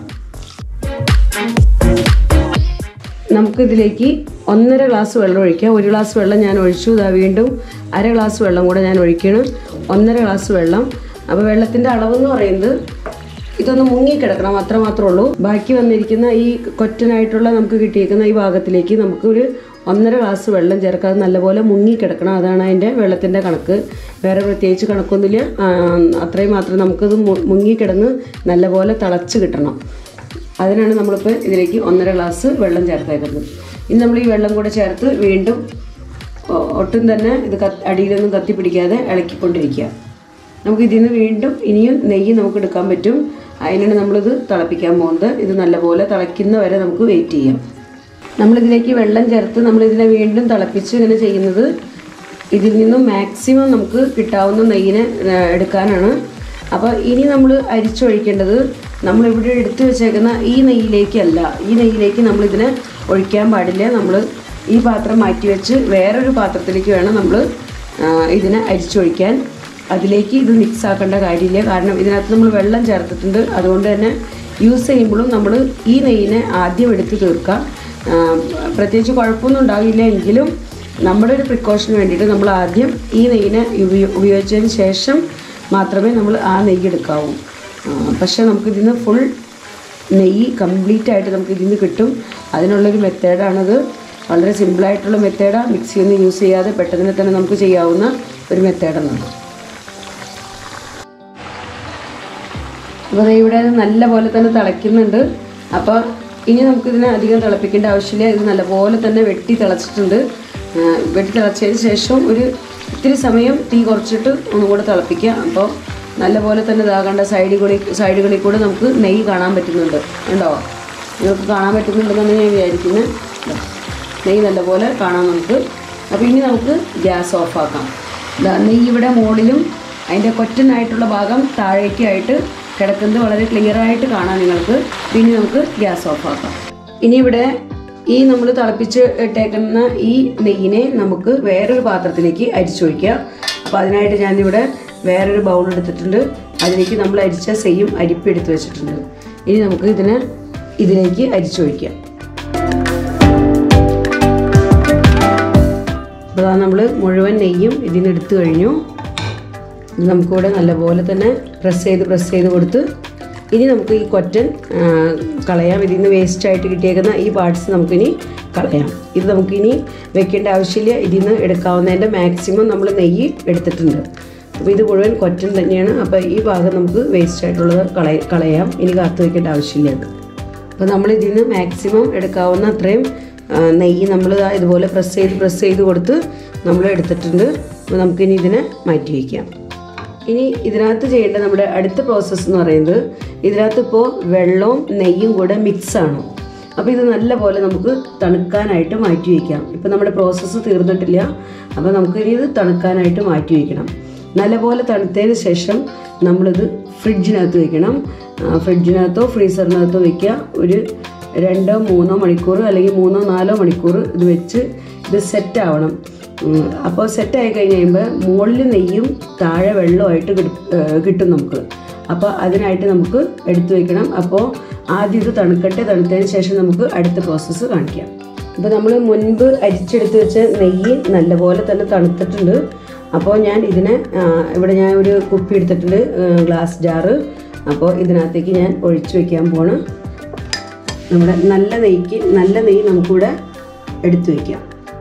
നമുക്കിതിലേക്ക് ഒന്നര ഗ്ലാസ് വെള്ളം ഒഴിക്കാം ഒരു ഗ്ലാസ് വെള്ളം ഞാൻ ഒഴിച്ചു ഇതാ വീണ്ടും അര ഗ്ലാസ് വെള്ളം കൂടെ ഞാൻ ഒഴിക്കണം ഒന്നര ഗ്ലാസ് വെള്ളം അപ്പോൾ വെള്ളത്തിൻ്റെ അളവെന്ന് പറയുന്നത് ഇതൊന്ന് മുങ്ങിക്കിടക്കണം അത്ര മാത്രമേ ഉള്ളൂ ബാക്കി വന്നിരിക്കുന്ന ഈ കൊറ്റനായിട്ടുള്ള നമുക്ക് കിട്ടിയിരിക്കുന്ന ഈ ഭാഗത്തിലേക്ക് നമുക്ക് ഒരു ഒന്നര ഗ്ലാസ് വെള്ളം ചേർക്കാതെ നല്ലപോലെ മുങ്ങിക്കിടക്കണം അതാണ് അതിൻ്റെ വെള്ളത്തിൻ്റെ കണക്ക് വേറെ പ്രത്യേകിച്ച് കണക്കൊന്നുമില്ല ആ, അത്രയും മാത്രം നമുക്കത് മു- മുങ്ങിക്കിടന്ന് നല്ലപോലെ തിളച്ച് കിട്ടണം അതിനാണ് നമ്മളിപ്പോൾ ഇതിലേക്ക് ഒന്നര ഗ്ലാസ് വെള്ളം ചേർത്തേക്കുന്നത് ഇനി നമ്മൾ ഈ വെള്ളം കൂടെ ചേർത്ത് വീണ്ടും ഒ- ഒട്ടും തന്നെ ഇത് കത്ത് അടിയിലൊന്നും കത്തി പിടിക്കാതെ ഇളക്കിക്കൊണ്ടിരിക്കുക നമുക്ക് ഇതിൽ നിന്ന് വീണ്ടും ഇനിയും നെയ്യ് നമുക്ക് എടുക്കാൻ പറ്റും അതിനാണ് നമ്മളിത് തിളപ്പിക്കാൻ പോകുന്നത് ഇത് നല്ലപോലെ തിളയ്ക്കുന്ന വരെ നമുക്ക് വെയിറ്റ് ചെയ്യാം നമ്മളിതിലേക്ക് വെള്ളം ചേർത്ത് നമ്മളിതിനെ വീണ്ടും തിളപ്പിച്ച് ഇങ്ങനെ ചെയ്യുന്നത് ഇതിൽ നിന്നും മാക്സിമം നമുക്ക് കിട്ടാവുന്ന നെയ്യിനെ ആ, എടുക്കാനാണ് അപ്പോൾ ഇനി നമ്മൾ അരിച്ചൊഴിക്കേണ്ടത് നമ്മളിവിടെ എടുത്തു വെച്ചേക്കുന്ന ഈ നെയ്യിലേക്കല്ല ഈ നെയ്യിലേക്ക് നമ്മളിതിനെ ഒഴിക്കാൻ പാടില്ല നമ്മൾ ഈ പാത്രം മാറ്റി വെച്ച് വേറൊരു പാത്രത്തിലേക്ക് വേണം നമ്മൾ ഇതിനെ അരിച്ചൊഴിക്കാൻ അതിലേക്ക് ഇത് മിക്സ് ആക്കേണ്ട കാര്യമില്ല കാരണം ഇതിനകത്ത് നമ്മൾ വെള്ളം ചേർത്തിട്ടുണ്ട് അതുകൊണ്ട് തന്നെ യൂസ് ചെയ്യുമ്പോഴും നമ്മൾ ഈ നെയ്യിനെ ആദ്യം എടുത്ത് തീർക്കുക ആ, പ്രത്യേകിച്ച് കുഴപ്പമൊന്നും ഉണ്ടാകില്ല എങ്കിലും നമ്മുടെ ഒരു പ്രിക്കോഷന് വേണ്ടിയിട്ട് നമ്മൾ ആദ്യം ഈ നെയ്യിനെ ഉപയോ ഉപയോഗിച്ചതിന് ശേഷം മാത്രമേ നമ്മൾ ആ നെയ്യ് എടുക്കാവൂ ആ, പക്ഷേ നമുക്കിതിന്ന് ഫുൾ നെയ്യ് കംപ്ലീറ്റ് ആയിട്ട് നമുക്ക് ഇതിൽ നിന്ന് കിട്ടും അതിനുള്ളൊരു മെത്തേഡാണത് വളരെ സിമ്പിളായിട്ടുള്ള മെത്തേഡാണ് മിക്സിയൊന്നും യൂസ് ചെയ്യാതെ പെട്ടെന്ന് തന്നെ നമുക്ക് ചെയ്യാവുന്ന ഒരു മെത്തേഡാണ് അപ്പോൾ ദേ ഇവിടെ ഇത് നല്ല പോലെ തന്നെ തിളയ്ക്കുന്നുണ്ട് അപ്പോൾ ഇനി നമുക്കിതിനെ അധികം തിളപ്പിക്കേണ്ട ആവശ്യമില്ല ഇത് നല്ലപോലെ തന്നെ വെട്ടി തിളച്ചിട്ടുണ്ട് ആ, വെട്ടി തിളച്ചതിന് ശേഷം ഒരു ഇത്തിരി സമയം തീ കുറച്ചിട്ട് ഒന്നും കൂടെ തിളപ്പിക്കുക അപ്പോൾ നല്ലപോലെ തന്നെ ഇതാകേണ്ട സൈഡുകളിൽ സൈഡുകളിൽ കൂടെ നമുക്ക് നെയ്യ് കാണാൻ പറ്റുന്നുണ്ട് ഉണ്ടോ നിങ്ങൾക്ക് കാണാൻ പറ്റുന്നുണ്ടെന്നാണ് ഞാൻ വിചാരിക്കുന്നത് ദാ, നെയ്യ് നല്ലപോലെ കാണാം നമുക്ക് അപ്പോൾ ഇനി നമുക്ക് ഗ്യാസ് ഓഫാക്കാം ദാ നെയ്യ് ഇവിടെ മുകളിലും അതിൻ്റെ കൊറ്റനായിട്ടുള്ള ഭാഗം താഴേക്കായിട്ട് കിടക്കുന്നത് വളരെ ക്ലിയർ ആയിട്ട് കാണാം നിങ്ങൾക്ക് പിന്നെ നമുക്ക് ഗ്യാസ് ഓഫാക്കാം ഇനി ഇവിടെ ഈ നമ്മൾ തിളപ്പിച്ച് ഇട്ടേക്കുന്ന ഈ നെയ്യിനെ നമുക്ക് വേറൊരു പാത്രത്തിലേക്ക് അരിച്ചൊഴിക്കാം അപ്പോൾ അതിനായിട്ട് ഞാനിവിടെ വേറൊരു ബൗൾ എടുത്തിട്ടുണ്ട് അതിലേക്ക് നമ്മൾ അരിച്ച സെയ്യും അരിപ്പ് എടുത്ത് വെച്ചിട്ടുണ്ട് ഇനി നമുക്ക് ഇതിനെ ഇതിലേക്ക് അരിച്ചൊഴിക്കാം അപ്പോൾ നമ്മൾ മുഴുവൻ നെയ്യും ഇതിന് എടുത്തു കഴിഞ്ഞു ഇത് നമുക്കിവിടെ നല്ലപോലെ തന്നെ പ്രസ് ചെയ്ത് പ്രസ് ചെയ്ത് കൊടുത്ത് ഇനി നമുക്ക് ഈ കൊറ്റൻ ആ, കളയാം ഇതിൽ നിന്ന് വേസ്റ്റ് ആയിട്ട് കിട്ടിയേക്കുന്ന ഈ പാർട്സ് നമുക്കിനി കളയാം ഇത് നമുക്കിനി വെക്കേണ്ട ആവശ്യമില്ല ഇതിൽ നിന്ന് എടുക്കാവുന്നതിൻ്റെ മാക്സിമം നമ്മൾ നെയ്യ് എടുത്തിട്ടുണ്ട് അപ്പോൾ ഇത് മുഴുവൻ കൊറ്റൻ തന്നെയാണ് അപ്പോൾ ഈ ഭാഗം നമുക്ക് വേസ്റ്റ് ആയിട്ടുള്ളത് കളയ കളയാം ഇനി കാത്തു വയ്ക്കേണ്ട ആവശ്യമില്ല അത് അപ്പോൾ നമ്മൾ ഇതിൽ നിന്ന് മാക്സിമം എടുക്കാവുന്ന അത്രയും ആ, നെയ്യ് നമ്മൾ ദാ ഇതുപോലെ പ്രസ് ചെയ്ത് പ്രസ് ചെയ്ത് കൊടുത്ത് നമ്മൾ എടുത്തിട്ടുണ്ട് അപ്പോൾ നമുക്കിനി ഇതിനെ മാറ്റി വയ്ക്കാം ഇനി ഇതിനകത്ത് ചെയ്യേണ്ട നമ്മുടെ അടുത്ത പ്രോസസ്സ് എന്ന് പറയുന്നത് ഇതിനകത്ത് ഇപ്പോൾ വെള്ളവും നെയ്യും കൂടെ മിക്സാണ് അപ്പോൾ ഇത് നല്ലപോലെ നമുക്ക് തണുക്കാനായിട്ട് മാറ്റി വയ്ക്കാം ഇപ്പോൾ നമ്മുടെ പ്രോസസ്സ് തീർന്നിട്ടില്ല അപ്പോൾ നമുക്ക് ഇനി ഇത് തണുക്കാനായിട്ട് മാറ്റി വയ്ക്കണം നല്ലപോലെ തണുത്തതിന് ശേഷം നമ്മളിത് ഫ്രിഡ്ജിനകത്ത് വെക്കണം ആ, ഫ്രിഡ്ജിനകത്തോ ഫ്രീസറിനകത്തോ വെക്കുക ഒരു രണ്ടോ മൂന്നോ മണിക്കൂർ അല്ലെങ്കിൽ മൂന്നോ നാലോ മണിക്കൂർ ഇത് വെച്ച് ഇത് സെറ്റ് ആവണം ഉം, അപ്പോൾ സെറ്റ് ആയി കഴിഞ്ഞ് കഴിയുമ്പോൾ മുകളിൽ നെയ്യും താഴെ വെള്ളമായിട്ട് കിട്ടും ഏഹ് കിട്ടും നമുക്ക് അപ്പോൾ അതിനായിട്ട് നമുക്ക് എടുത്തു വെക്കണം അപ്പോൾ ആദ്യം ഇത് തണുക്കട്ടെ തണുത്തതിന് ശേഷം നമുക്ക് അടുത്ത പ്രോസസ്സ് കാണിക്കാം അപ്പോൾ നമ്മൾ മുൻപ് അരിച്ചെടുത്ത് വെച്ച നെയ്യ് നല്ലപോലെ തന്നെ തണുത്തിട്ടുണ്ട് അപ്പോൾ ഞാൻ ഇതിനെ ആ, ഇവിടെ ഞാൻ ഒരു കുപ്പി എടുത്തിട്ടുണ്ട് ഗ്ലാസ് ജാറ് അപ്പോൾ ഇതിനകത്തേക്ക് ഞാൻ ഒഴിച്ചു വെക്കാൻ പോണ് നമ്മുടെ നല്ല നെയ്ക്ക് നല്ല നെയ്യ് നമുക്കിവിടെ എടുത്തു വയ്ക്കാം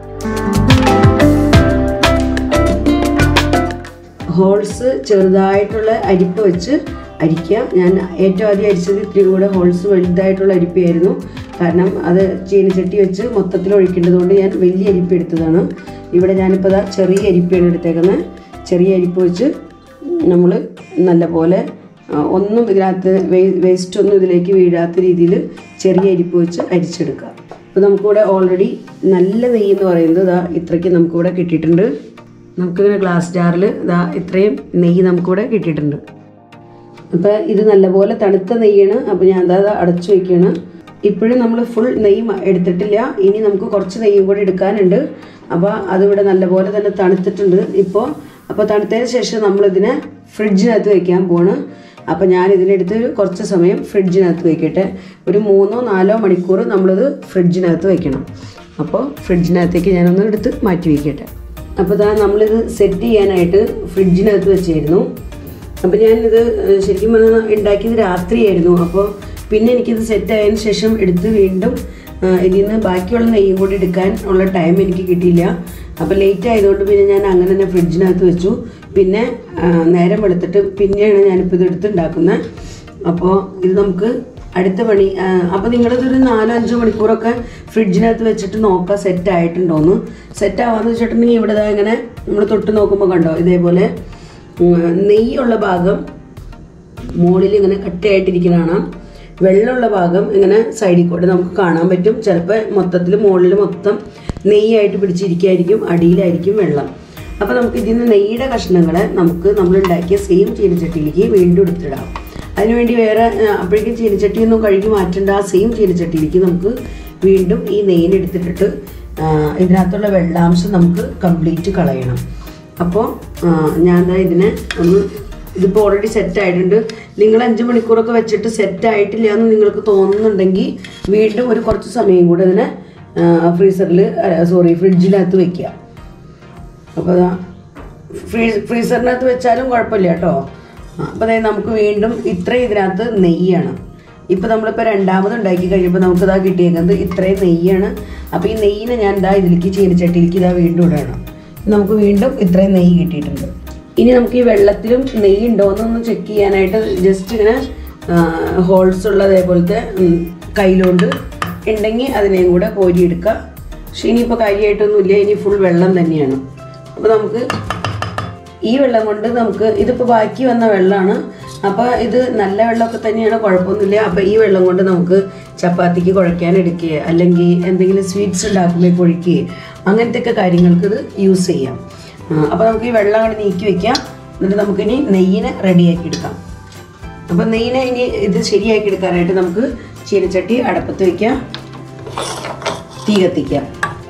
ഹോൾസ് ചെറുതായിട്ടുള്ള അരിപ്പ് വെച്ച് അരിക്കുക ഞാൻ ഏറ്റവും ആദ്യം അരിച്ചത് ഇത്തിരി കൂടെ ഹോൾസ് വലുതായിട്ടുള്ള അരിപ്പയായിരുന്നു കാരണം അത് ചീനച്ചട്ടി വെച്ച് മൊത്തത്തിൽ ഒഴിക്കേണ്ടതുകൊണ്ട് ഞാൻ വലിയ അരിപ്പ് എടുത്തതാണ് ഇവിടെ ഞാനിപ്പോൾ ദാ ചെറിയ അരിപ്പയാണ് എടുത്തേക്കുന്നത് ചെറിയ അരിപ്പ് വെച്ച് നമ്മൾ നല്ലപോലെ ആ, ഒന്നും ഇതിനകത്ത് വേസ്റ്റ് ഒന്നും ഇതിലേക്ക് വീഴാത്ത രീതിയിൽ ചെറിയ അരിപ്പ് വെച്ച് അരിച്ചെടുക്കുക അപ്പോൾ നമുക്കിവിടെ ഓൾറെഡി നല്ല നെയ്യ് എന്ന് പറയുന്നത് ഇതാ ഇത്രയ്ക്ക് നമുക്കിവിടെ കിട്ടിയിട്ടുണ്ട് നമുക്കിങ്ങനെ ഗ്ലാസ് ജാറിൽ ഇതാ ഇത്രയും നെയ്യ് നമുക്കിവിടെ കിട്ടിയിട്ടുണ്ട് അപ്പോൾ ഇത് നല്ലപോലെ തണുത്ത നെയ്യാണ് അപ്പോൾ ഞാൻ അതാ അടച്ചു വയ്ക്കുകയാണ് ഇപ്പോഴും നമ്മൾ ഫുൾ നെയ്യ് മ- എടുത്തിട്ടില്ല ഇനി നമുക്ക് കുറച്ച് നെയ്യും കൂടി എടുക്കാനുണ്ട് അപ്പോൾ അതിവിടെ നല്ലപോലെ തന്നെ തണുത്തിട്ടുണ്ട് ഇപ്പോൾ അപ്പോൾ തണുത്തതിന് ശേഷം നമ്മളിതിനെ ഫ്രിഡ്ജിനകത്ത് വയ്ക്കാൻ പോണ് അപ്പോൾ ഞാൻ ഇതിനെടുത്ത് കുറച്ച് സമയം ഫ്രിഡ്ജിനകത്ത് വയ്ക്കട്ടെ ഒരു മൂന്നോ നാലോ മണിക്കൂർ നമ്മളിത് ഫ്രിഡ്ജിനകത്ത് വയ്ക്കണം അപ്പോൾ ഫ്രിഡ്ജിനകത്തേക്ക് ഞാനൊന്ന് എടുത്ത് മാറ്റി വയ്ക്കട്ടെ അപ്പോൾ ഇതാ നമ്മളിത് സെറ്റ് ചെയ്യാനായിട്ട് ഫ്രിഡ്ജിനകത്ത് വെച്ചായിരുന്നു അപ്പോൾ ഞാനിത് ഏഹ്, ശരിക്കും പറഞ്ഞാൽ ഉണ്ടാക്കിയത് രാത്രിയായിരുന്നു അപ്പോൾ പിന്നെ എനിക്കിത് സെറ്റ് ആയതിനു ശേഷം എടുത്ത് വീണ്ടും ഏഹ്, ഇതിൽ നിന്ന് ബാക്കിയുള്ള നെയ്യും കൂടി എടുക്കാൻ ഉള്ള ടൈം എനിക്ക് കിട്ടിയില്ല അപ്പോൾ ലേറ്റ് ആയതുകൊണ്ട് പിന്നെ ഞാൻ അങ്ങനെ തന്നെ ഫ്രിഡ്ജിനകത്ത് വെച്ചു പിന്നെ ഏഹ്, നേരം വെളുത്തിട്ട് പിന്നെയാണ് ഞാനിപ്പോൾ ഇത് എടുത്ത് ഉണ്ടാക്കുന്നത് അപ്പോൾ ഇത് നമുക്ക് അടുത്ത പണി അപ്പോൾ നിങ്ങളിതൊരു നാലോ അഞ്ചോ മണിക്കൂറൊക്കെ ഫ്രിഡ്ജിനകത്ത് വെച്ചിട്ട് നോക്കുക സെറ്റ് ആയിട്ടുണ്ടോന്ന് സെറ്റ് ആവാന്ന് വെച്ചിട്ടുണ്ടെങ്കിൽ ഇവിടെ ദാ ഇങ്ങനെ നമ്മൾ തൊട്ട് നോക്കുമ്പോൾ കണ്ടോ ഇതേപോലെ ഉം, നെയ്യുള്ള ഭാഗം മുകളിൽ ഇങ്ങനെ കട്ടയായിട്ടിരിക്കുന്നതാണ് വെള്ളമുള്ള ഭാഗം ഇങ്ങനെ സൈഡിൽ കൂടെ നമുക്ക് കാണാൻ പറ്റും ചിലപ്പോൾ മൊത്തത്തിൽ മുകളിൽ മൊത്തം നെയ്യായിട്ട് പിടിച്ചിരിക്കുകയായിരിക്കും അടിയിലായിരിക്കും വെള്ളം അപ്പോൾ നമുക്ക് ഇതിൽ നിന്ന് നെയ്യുടെ കഷ്ണങ്ങളെ നമുക്ക് നമ്മൾ ഉണ്ടാക്കിയ സെയിം ചീനച്ചട്ടിയിലേക്ക് വീണ്ടും എടുത്തിടാം അതിനുവേണ്ടി വേറെ ആ, അപ്പോഴേക്കും ചീനച്ചട്ടിയൊന്നും കഴുകി മാറ്റേണ്ട ആ സെയിം ചീനച്ചട്ടിയിലേക്ക് നമുക്ക് വീണ്ടും ഈ നെയ്യിന് എടുത്തിട്ടിട്ട് ആ, ഇതിനകത്തുള്ള വെള്ളാംശം നമുക്ക് കംപ്ലീറ്റ് കളയണം അപ്പോൾ ഞാൻ ദാ ഇതിനെ ഒന്ന് ഇതിപ്പോൾ ഓൾറെഡി സെറ്റ് ആയിട്ടുണ്ട് നിങ്ങൾ അഞ്ച് മണിക്കൂറൊക്കെ വെച്ചിട്ട് സെറ്റ് ആയിട്ടില്ല എന്ന് നിങ്ങൾക്ക് തോന്നുന്നുണ്ടെങ്കിൽ വീണ്ടും ഒരു കുറച്ച് സമയം കൂടെ ഇതിനെ ഫ്രീസറിൽ സോറി ഫ്രിഡ്ജിനകത്ത് വെക്കുക അപ്പോൾ അതാ ഫ്രീ ഫ്രീസറിനകത്ത് വെച്ചാലും കുഴപ്പമില്ല കേട്ടോ അപ്പോൾ അതായത് നമുക്ക് വീണ്ടും ഇത്രയും ഇതിനകത്ത് നെയ്യാണ് ഇപ്പോൾ നമ്മളിപ്പോൾ രണ്ടാമത് ഉണ്ടാക്കി കഴിയുമ്പോൾ നമുക്ക് ഇതാ കിട്ടിയേക്കുന്നത് ഇത്രയും നെയ്യാണ് അപ്പോൾ ഈ നെയ്യിനെ ഞാൻ ഇതാ ഇതിലേക്ക് ചീനച്ചട്ടിയിലേക്ക് ഇതാ വീണ്ടും ഇടണം നമുക്ക് വീണ്ടും ഇത്രയും നെയ്യ് കിട്ടിയിട്ടുണ്ട് ഇനി നമുക്ക് ഈ വെള്ളത്തിലും നെയ്യ് ഉണ്ടോ എന്നൊന്ന് ചെക്ക് ചെയ്യാനായിട്ട് ജസ്റ്റ് ഇങ്ങനെ ഹോൾസ് ഉള്ള അതേപോലത്തെ ഉം, കയ്യിലുകൊണ്ട് ഉണ്ടെങ്കിൽ അതിനെയും കൂടെ കോരിയെടുക്കുക പക്ഷെ ഇനിയിപ്പോൾ കാര്യമായിട്ടൊന്നുമില്ല ഇനി ഫുൾ വെള്ളം തന്നെയാണ് അപ്പോൾ നമുക്ക് ഈ വെള്ളം കൊണ്ട് നമുക്ക് ഇതിപ്പോൾ ബാക്കി വന്ന വെള്ളമാണ് അപ്പോൾ ഇത് നല്ല വെള്ളമൊക്കെ തന്നെയാണ് കുഴപ്പമൊന്നുമില്ല അപ്പോൾ ഈ വെള്ളം കൊണ്ട് നമുക്ക് ചപ്പാത്തിക്ക് കുഴയ്ക്കാൻ എടുക്കുക അല്ലെങ്കിൽ എന്തെങ്കിലും സ്വീറ്റ്സ് ഉണ്ടാക്കുമ്പോൾ കുഴിക്കുക അങ്ങനത്തെയൊക്കെ കാര്യങ്ങൾക്ക് ഇത് യൂസ് ചെയ്യാം അപ്പോൾ നമുക്ക് ഈ വെള്ളം അങ്ങോട്ട് നീക്കി വെക്കാം എന്നിട്ട് നമുക്കിനി നെയ്യിനെ റെഡിയാക്കി എടുക്കാം അപ്പം നെയ്യിനെ ഇനി ഇത് ശരിയാക്കി എടുക്കാനായിട്ട് നമുക്ക് ചീനച്ചട്ടി അടപ്പത്ത് വയ്ക്കാം തീ കത്തിക്കാം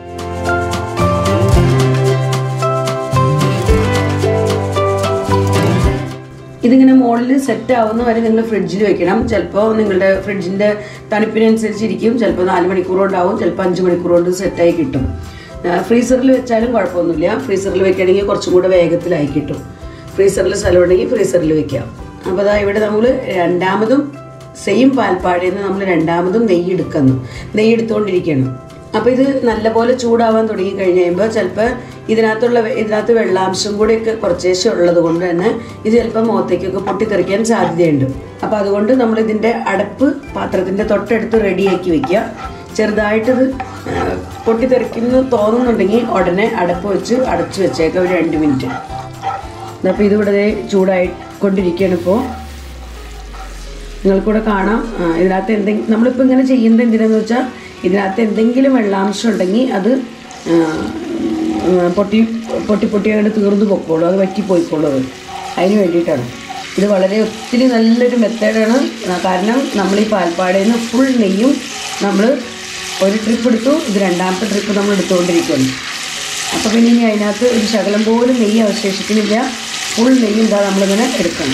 ഇതിങ്ങനെ മുകളിൽ സെറ്റ് ആവുന്ന വരെ നിങ്ങൾ ഫ്രിഡ്ജിൽ വെക്കണം ചിലപ്പോൾ നിങ്ങളുടെ ഫ്രിഡ്ജിൻ്റെ തണുപ്പിനനുസരിച്ചിരിക്കും ചിലപ്പോൾ നാല് മണിക്കൂർ കൊണ്ടാവും ചിലപ്പോൾ അഞ്ച് മണിക്കൂർ കൊണ്ട് സെറ്റായി കിട്ടും ഫ്രീസറിൽ വെച്ചാലും കുഴപ്പമൊന്നുമില്ല ഫ്രീസറിൽ വെക്കുകയാണെങ്കിൽ കുറച്ചും കൂടെ വേഗത്തിലായി കിട്ടും ഫ്രീസറിൽ സ്ഥലമുണ്ടെങ്കിൽ ഫ്രീസറിൽ വെക്കാം അപ്പോൾ അതാ ഇവിടെ നമ്മൾ രണ്ടാമതും സെയിം പാൽപ്പാടയിൽ നിന്ന് നമ്മൾ രണ്ടാമതും നെയ്യ് എടുക്കുന്നു നെയ്യ് എടുത്തുകൊണ്ടിരിക്കുകയാണ് അപ്പോൾ ഇത് നല്ലപോലെ ചൂടാവാൻ തുടങ്ങി കഴിഞ്ഞ് കഴിയുമ്പോൾ ചിലപ്പോൾ ഇതിനകത്തുള്ള വെ- ഇതിനകത്ത് വെള്ളാംശം കൂടെയൊക്കെ കുറച്ചേശ്ശെ ഉള്ളത് കൊണ്ട് തന്നെ ഇത് ചിലപ്പോൾ മുഖത്തേക്കൊക്കെ പൊട്ടിത്തെറിക്കാൻ സാധ്യതയുണ്ട് അപ്പോൾ അതുകൊണ്ട് നമ്മൾ ഇതിൻ്റെ അടപ്പ് പാത്രത്തിൻ്റെ തൊട്ടടുത്ത് റെഡിയാക്കി വെക്കുക ചെറുതായിട്ടത് ആ, പൊട്ടിത്തെറിക്കുന്നു തോന്നുന്നുണ്ടെങ്കിൽ ഉടനെ അടപ്പ് വെച്ച് അടച്ചു വെച്ചേക്കാം ഒരു രണ്ട് മിനിറ്റ് അപ്പോൾ ഇതിവിടെ ദേ ചൂടായി കൊണ്ടിരിക്കുകയാണ് ഇപ്പോൾ നിങ്ങൾക്കൂടെ കാണാം ആ, ഇതിനകത്ത് എന്തെങ്കിലും നമ്മളിപ്പോൾ ഇങ്ങനെ ചെയ്യുന്നത് എന്തിനാന്ന് വെച്ചാൽ ഇതിനകത്ത് എന്തെങ്കിലും വെള്ളാംശം ഉണ്ടെങ്കിൽ അത് ആ, ആ, പൊട്ടി പൊട്ടി പൊട്ടി അങ്ങോട്ട് തീർന്നു പൊക്കോളൂ അത് വറ്റി പോയിക്കോളൂ അത് അതിന് വേണ്ടിയിട്ടാണ് ഇത് വളരെ ഒത്തിരി നല്ലൊരു മെത്തേഡാണ് കാരണം നമ്മൾ ഈ പാൽപ്പാടയിൽ നിന്ന് ഫുൾ നെയ്യും നമ്മൾ ഒരു ട്രിപ്പ് എടുത്തു ഇത് രണ്ടാമത്തെ ട്രിപ്പ് നമ്മൾ എടുത്തുകൊണ്ടിരിക്കുകയാണ് അപ്പോൾ പിന്നെ ഇനി അതിനകത്ത് ഒരു ശകലം പോലും നെയ്യ് അവശേഷിക്കുന്നില്ല ഫുൾ നെയ്യ് എന്താ നമ്മളിങ്ങനെ എടുക്കണം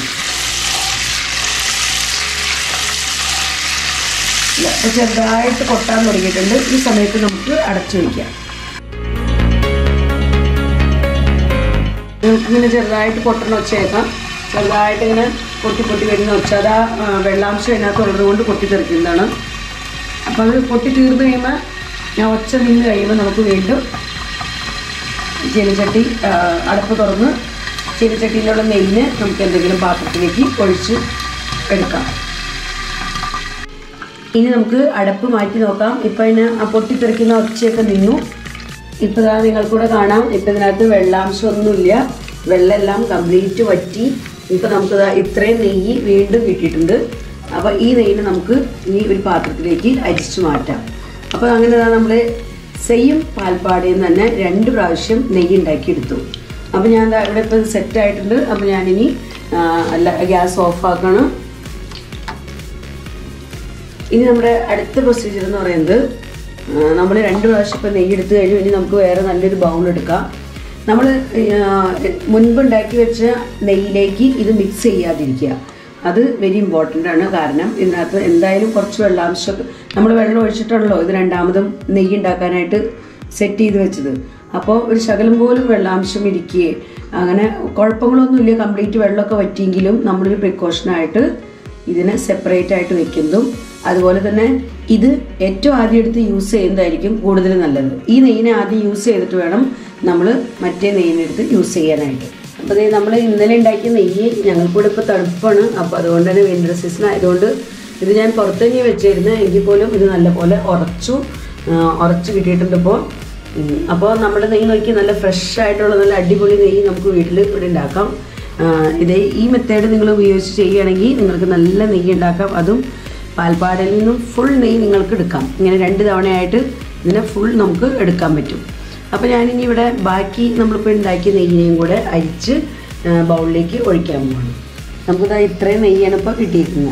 ഇല്ല, അപ്പോൾ ചെറുതായിട്ട് കൊട്ടാൻ തുടങ്ങിയിട്ടുണ്ട് ഈ സമയത്ത് നമുക്ക് അടച്ചു വയ്ക്കാം നമുക്കിങ്ങനെ ചെറുതായിട്ട് പൊട്ടണ ഒച്ചയേക്കാം ചെറുതായിട്ട് ഇങ്ങനെ പൊട്ടി പൊട്ടി വരുന്ന ഒച്ച അതാ ആ, വെള്ളാംശം അതിനകത്ത് ഉള്ളതുകൊണ്ട് പൊട്ടിത്തെറിക്കുന്നതാണ് അപ്പോൾ അത് പൊട്ടി തീർന്നു കഴിയുമ്പോൾ ഞാൻ ഒച്ച നിന്ന് കഴിയുമ്പോൾ നമുക്ക് വീണ്ടും ചീനച്ചട്ടി ആ, അടപ്പ് തുറന്ന് ചീനച്ചട്ടിയിലുള്ള നെയ്യ് നമുക്ക് എന്തെങ്കിലും പാത്രത്തിലേക്ക് ഒഴിച്ച് എടുക്കാം ഇനി നമുക്ക് അടപ്പ് മാറ്റി നോക്കാം ഇപ്പം അതിന് ആ പൊട്ടിത്തെറിക്കുന്ന ഒച്ചയൊക്കെ നിന്നു ഇപ്പം ഇതാ നിങ്ങൾക്കൂടെ കാണാം ഇപ്പം ഇതിനകത്ത് വെള്ളാംശമൊന്നുമില്ല വെള്ളമെല്ലാം കംപ്ലീറ്റ് വറ്റി ഇപ്പം നമുക്കിതാ ഇത്രയും നെയ്യ് വീണ്ടും കിട്ടിയിട്ടുണ്ട് അപ്പോൾ ഈ നെയ്യിനെ നമുക്ക് ഇനി ഒരു പാത്രത്തിലേക്ക് അരിച്ചു മാറ്റാം അപ്പോൾ അങ്ങനെ നമ്മൾ സെയിം പാൽപ്പാടയിൽ നിന്ന് തന്നെ രണ്ട് പ്രാവശ്യം നെയ്യ് ഉണ്ടാക്കിയെടുത്തു അപ്പോൾ ഞാൻ ദാ ഇവിടെ ഇപ്പം സെറ്റ് ആയിട്ടുണ്ട് അപ്പോൾ ഞാനിനി ആ, അല്ല ഗ്യാസ് ഓഫാക്കണം ഇനി നമ്മുടെ അടുത്ത പ്രൊസീജിയർ എന്ന് പറയുന്നത് നമ്മൾ രണ്ട് പ്രാവശ്യം ഇപ്പം നെയ്യ് എടുത്തു കഴിഞ്ഞു ഇനി നമുക്ക് വേറെ നല്ലൊരു ബൗൾ എടുക്കാം നമ്മൾ മുൻപ് ഉണ്ടാക്കി വെച്ച നെയ്യിലേക്ക് ഇത് മിക്സ് ചെയ്യാതിരിക്കുക അത് വെരി ഇമ്പോർട്ടൻ്റ് ആണ് കാരണം ഇതിനകത്ത് എന്തായാലും കുറച്ച് വെള്ളാംശം നമ്മൾ വെള്ളം ഒഴിച്ചിട്ടാണല്ലോ ഇത് രണ്ടാമതും നെയ്യ് ഉണ്ടാക്കാനായിട്ട് സെറ്റ് ചെയ്ത് വെച്ചത് അപ്പോൾ ഒരു ശകലം പോലും വെള്ളാംശം ഇരിക്കുകയെ അങ്ങനെ കുഴപ്പങ്ങളൊന്നുമില്ല കംപ്ലീറ്റ് വെള്ളമൊക്കെ വറ്റിയെങ്കിലും നമ്മളൊരു പ്രിക്കോഷനായിട്ട് ഇതിനെ സെപ്പറേറ്റ് ആയിട്ട് വെക്കുന്നതും അതുപോലെ തന്നെ ഇത് ഏറ്റവും ആദ്യം എടുത്ത് യൂസ് ചെയ്യുന്നതായിരിക്കും കൂടുതൽ നല്ലത് ഈ നെയ്യിനെ ആദ്യം യൂസ് ചെയ്തിട്ട് വേണം നമ്മൾ മറ്റേ നെയ്യിനെടുത്ത് യൂസ് ചെയ്യാനായിട്ട് അപ്പോൾ ദേ നമ്മൾ ഇന്നലെ ഉണ്ടാക്കിയ നെയ്യ് ഞങ്ങൾക്കൂടെ ഇപ്പോൾ തണുപ്പാണ് അപ്പോൾ അതുകൊണ്ട് തന്നെ വിൻ്റർ സീസൺ ആയതുകൊണ്ട് ഇത് ഞാൻ പുറത്ത് തന്നെ വെച്ചിരുന്നത് എങ്കിൽ പോലും ഇത് നല്ലപോലെ ഉറച്ചു ആ, ഉറച്ച് കിട്ടിയിട്ടുണ്ട് ഇപ്പോൾ അപ്പോൾ നമ്മുടെ നെയ്യ് നോക്കി നല്ല ഫ്രഷ് ആയിട്ടുള്ള നല്ല അടിപൊളി നെയ്യ് നമുക്ക് വീട്ടിൽ ഇവിടെ ഉണ്ടാക്കാം ആഹ് ഇതേ ഈ മെത്തേഡ് നിങ്ങൾ ഉപയോഗിച്ച് ചെയ്യുകയാണെങ്കിൽ നിങ്ങൾക്ക് നല്ല നെയ്യ് ഉണ്ടാക്കാം അതും പാൽപ്പാടിൽ നിന്നും ഫുൾ നെയ്യ് നിങ്ങൾക്ക് എടുക്കാം ഇങ്ങനെ രണ്ട് തവണയായിട്ട് ഇതിനെ ഫുൾ നമുക്ക് എടുക്കാൻ പറ്റും അപ്പോൾ ഞാനിനി ഇവിടെ ബാക്കി നമ്മളിപ്പോൾ ഉണ്ടാക്കിയ നെയ്യിനെയും കൂടെ അരിച്ച് ആ, ബൗളിലേക്ക് ഒഴിക്കാൻ പോകണം നമുക്കിതാ ഇത്രയും നെയ്യാണ് ഇപ്പോൾ കിട്ടിയിരിക്കുന്നത്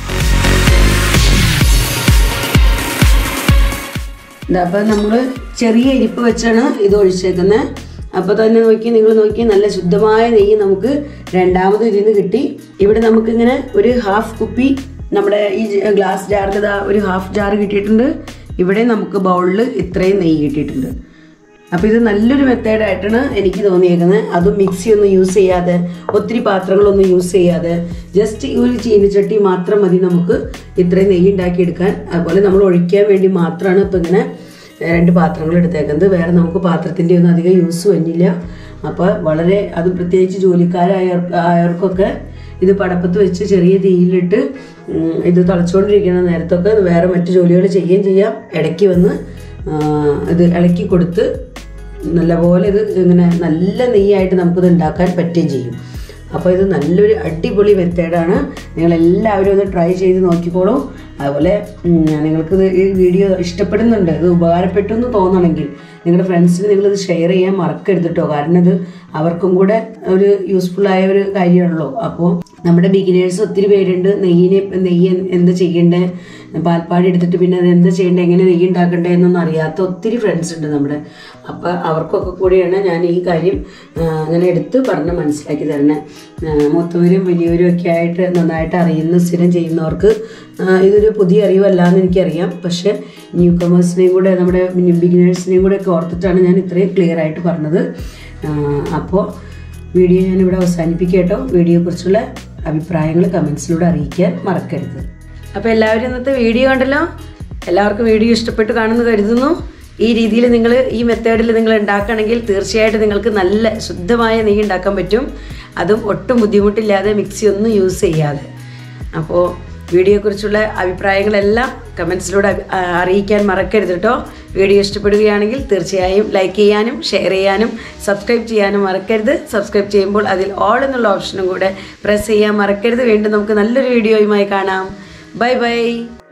ഇതാ അപ്പോൾ നമ്മൾ ചെറിയ ഇരിപ്പ് വെച്ചാണ് ഇത് ഒഴിച്ചേക്കുന്നത് അപ്പോൾ തന്നെ നോക്കി നിങ്ങൾ നോക്കി നല്ല ശുദ്ധമായ നെയ്യ് നമുക്ക് രണ്ടാമത് ഇതിൽ നിന്ന് കിട്ടി ഇവിടെ നമുക്കിങ്ങനെ ഒരു ഹാഫ് കുപ്പി നമ്മുടെ ഈ ജ- ഗ്ലാസ് ജാറിൽ ഇതാ ഒരു ഹാഫ് ജാർ കിട്ടിയിട്ടുണ്ട് ഇവിടെ നമുക്ക് ബൗളിൽ ഇത്രയും നെയ്യ് കിട്ടിയിട്ടുണ്ട് അപ്പോൾ ഇത് നല്ലൊരു മെത്തേഡായിട്ടാണ് എനിക്ക് തോന്നിയേക്കുന്നത് അതും മിക്സി ഒന്നും യൂസ് ചെയ്യാതെ ഒത്തിരി പാത്രങ്ങളൊന്നും യൂസ് ചെയ്യാതെ ജസ്റ്റ് ഈ ഒരു ചീനിച്ചട്ടി മാത്രം മതി നമുക്ക് ഇത്രയും നെയ്യ് ഉണ്ടാക്കിയെടുക്കാൻ അതുപോലെ നമ്മൾ ഒഴിക്കാൻ വേണ്ടി മാത്രമാണ് ഇപ്പം ഇങ്ങനെ രണ്ട് പാത്രങ്ങൾ എടുത്തേക്കുന്നത് വേറെ നമുക്ക് പാത്രത്തിൻ്റെ ഒന്നും അധികം യൂസ് വന്നില്ല അപ്പോൾ വളരെ അത് പ്രത്യേകിച്ച് ജോലിക്കാരായ ആയവർക്കൊക്കെ ഇത് പടപ്പത്ത് വെച്ച് ചെറിയ തീയിലിട്ട് ഉം, ഇത് തിളച്ചുകൊണ്ടിരിക്കുന്ന നേരത്തൊക്കെ വേറെ മറ്റു ജോലികൾ ചെയ്യുകയും ചെയ്യാം ഇടയ്ക്ക് വന്ന് ആ, ഇത് ഇളക്കി കൊടുത്ത് നല്ലപോലെ ഇത് ഇങ്ങനെ നല്ല നെയ്യായിട്ട് നമുക്കിത് ഉണ്ടാക്കാൻ പറ്റുകയും ചെയ്യും അപ്പോൾ ഇത് നല്ലൊരു അടിപൊളി മെത്തേഡാണ് നിങ്ങൾ എല്ലാവരും ഒന്ന് ട്രൈ ചെയ്ത് നോക്കിക്കോളൂ അതുപോലെ ഉം, നിങ്ങൾക്കിത് ഈ വീഡിയോ ഇഷ്ടപ്പെടുന്നുണ്ട് ഇത് ഉപകാരപ്പെട്ടു എന്ന് തോന്നണമെങ്കിൽ നിങ്ങളുടെ ഫ്രണ്ട്സിന് നിങ്ങളിത് ഷെയർ ചെയ്യാൻ മറക്കരുത് കേട്ടോ കാരണം ഇത് അവർക്കും കൂടെ ഒരു യൂസ്ഫുൾ ആയ ഒരു കാര്യമാണല്ലോ അപ്പോൾ നമ്മുടെ ബിഗിനേഴ്സ് ഒത്തിരി പേരുണ്ട് നെയ്യിനെ നെയ്യ് എന്ത് ചെയ്യണ്ടേ പാൽപ്പാടി എടുത്തിട്ട് പിന്നെ അത് എന്താ ചെയ്യേണ്ടത് എങ്ങനെ നെയ്യ് ഉണ്ടാക്കണ്ടേ എന്നൊന്നും അറിയാത്ത ഒത്തിരി ഫ്രണ്ട്സ് ഉണ്ട് നമ്മുടെ അപ്പോൾ അവർക്കൊക്കെ കൂടിയാണ് ഞാൻ ഈ കാര്യം ആ, അങ്ങനെ എടുത്ത് പറഞ്ഞ് മനസ്സിലാക്കി തരണേ ആ, മൂത്തവരും വലിയവരും ഒക്കെ ആയിട്ട് നന്നായിട്ട് അറിയുന്ന സ്ഥിരം ചെയ്യുന്നവർക്ക് ആ, ഇതൊരു പുതിയ അറിവല്ല എന്ന് എനിക്കറിയാം പക്ഷേ ന്യൂ കമേഴ്സിനെയും കൂടെ നമ്മുടെ ബിഗിനേഴ്സിനെയും കൂടെ ഒക്കെ ഓർത്തിട്ടാണ് ഞാൻ ഇത്രയും ക്ലിയർ ആയിട്ട് പറഞ്ഞത് അപ്പോൾ വീഡിയോ ഞാനിവിടെ അവസാനിപ്പിക്കാം കേട്ടോ വീഡിയോയെക്കുറിച്ചുള്ള അഭിപ്രായങ്ങൾ കമൻസിലൂടെ അറിയിക്കാൻ മറക്കരുത് അപ്പോൾ എല്ലാവരും ഇന്നത്തെ വീഡിയോ കണ്ടല്ലോ എല്ലാവർക്കും വീഡിയോ ഇഷ്ടപ്പെട്ട് കാണുന്നു കരുതുന്നു ഈ രീതിയിൽ നിങ്ങൾ ഈ മെത്തേഡിൽ നിങ്ങൾ ഉണ്ടാക്കുകയാണെങ്കിൽ തീർച്ചയായിട്ടും നിങ്ങൾക്ക് നല്ല ശുദ്ധമായ നെയ്യ് ഉണ്ടാക്കാൻ പറ്റും അതും ഒട്ടും ബുദ്ധിമുട്ടില്ലാതെ മിക്സി ഒന്നും യൂസ് ചെയ്യാതെ അപ്പോൾ വീഡിയോയെക്കുറിച്ചുള്ള അഭിപ്രായങ്ങളെല്ലാം കമൻസിലൂടെ അഭി- ആ, അറിയിക്കാൻ മറക്കരുത് കേട്ടോ വീഡിയോ ഇഷ്ടപ്പെടുകയാണെങ്കിൽ തീർച്ചയായും ലൈക്ക് ചെയ്യാനും ഷെയർ ചെയ്യാനും സബ്സ്ക്രൈബ് ചെയ്യാനും മറക്കരുത് സബ്സ്ക്രൈബ് ചെയ്യുമ്പോൾ അതിൽ ഓൾ എന്നുള്ള ഓപ്ഷനും കൂടെ പ്രസ് ചെയ്യാൻ മറക്കരുത് വീണ്ടും നമുക്ക് നല്ലൊരു വീഡിയോയുമായി കാണാം ബൈ ബൈ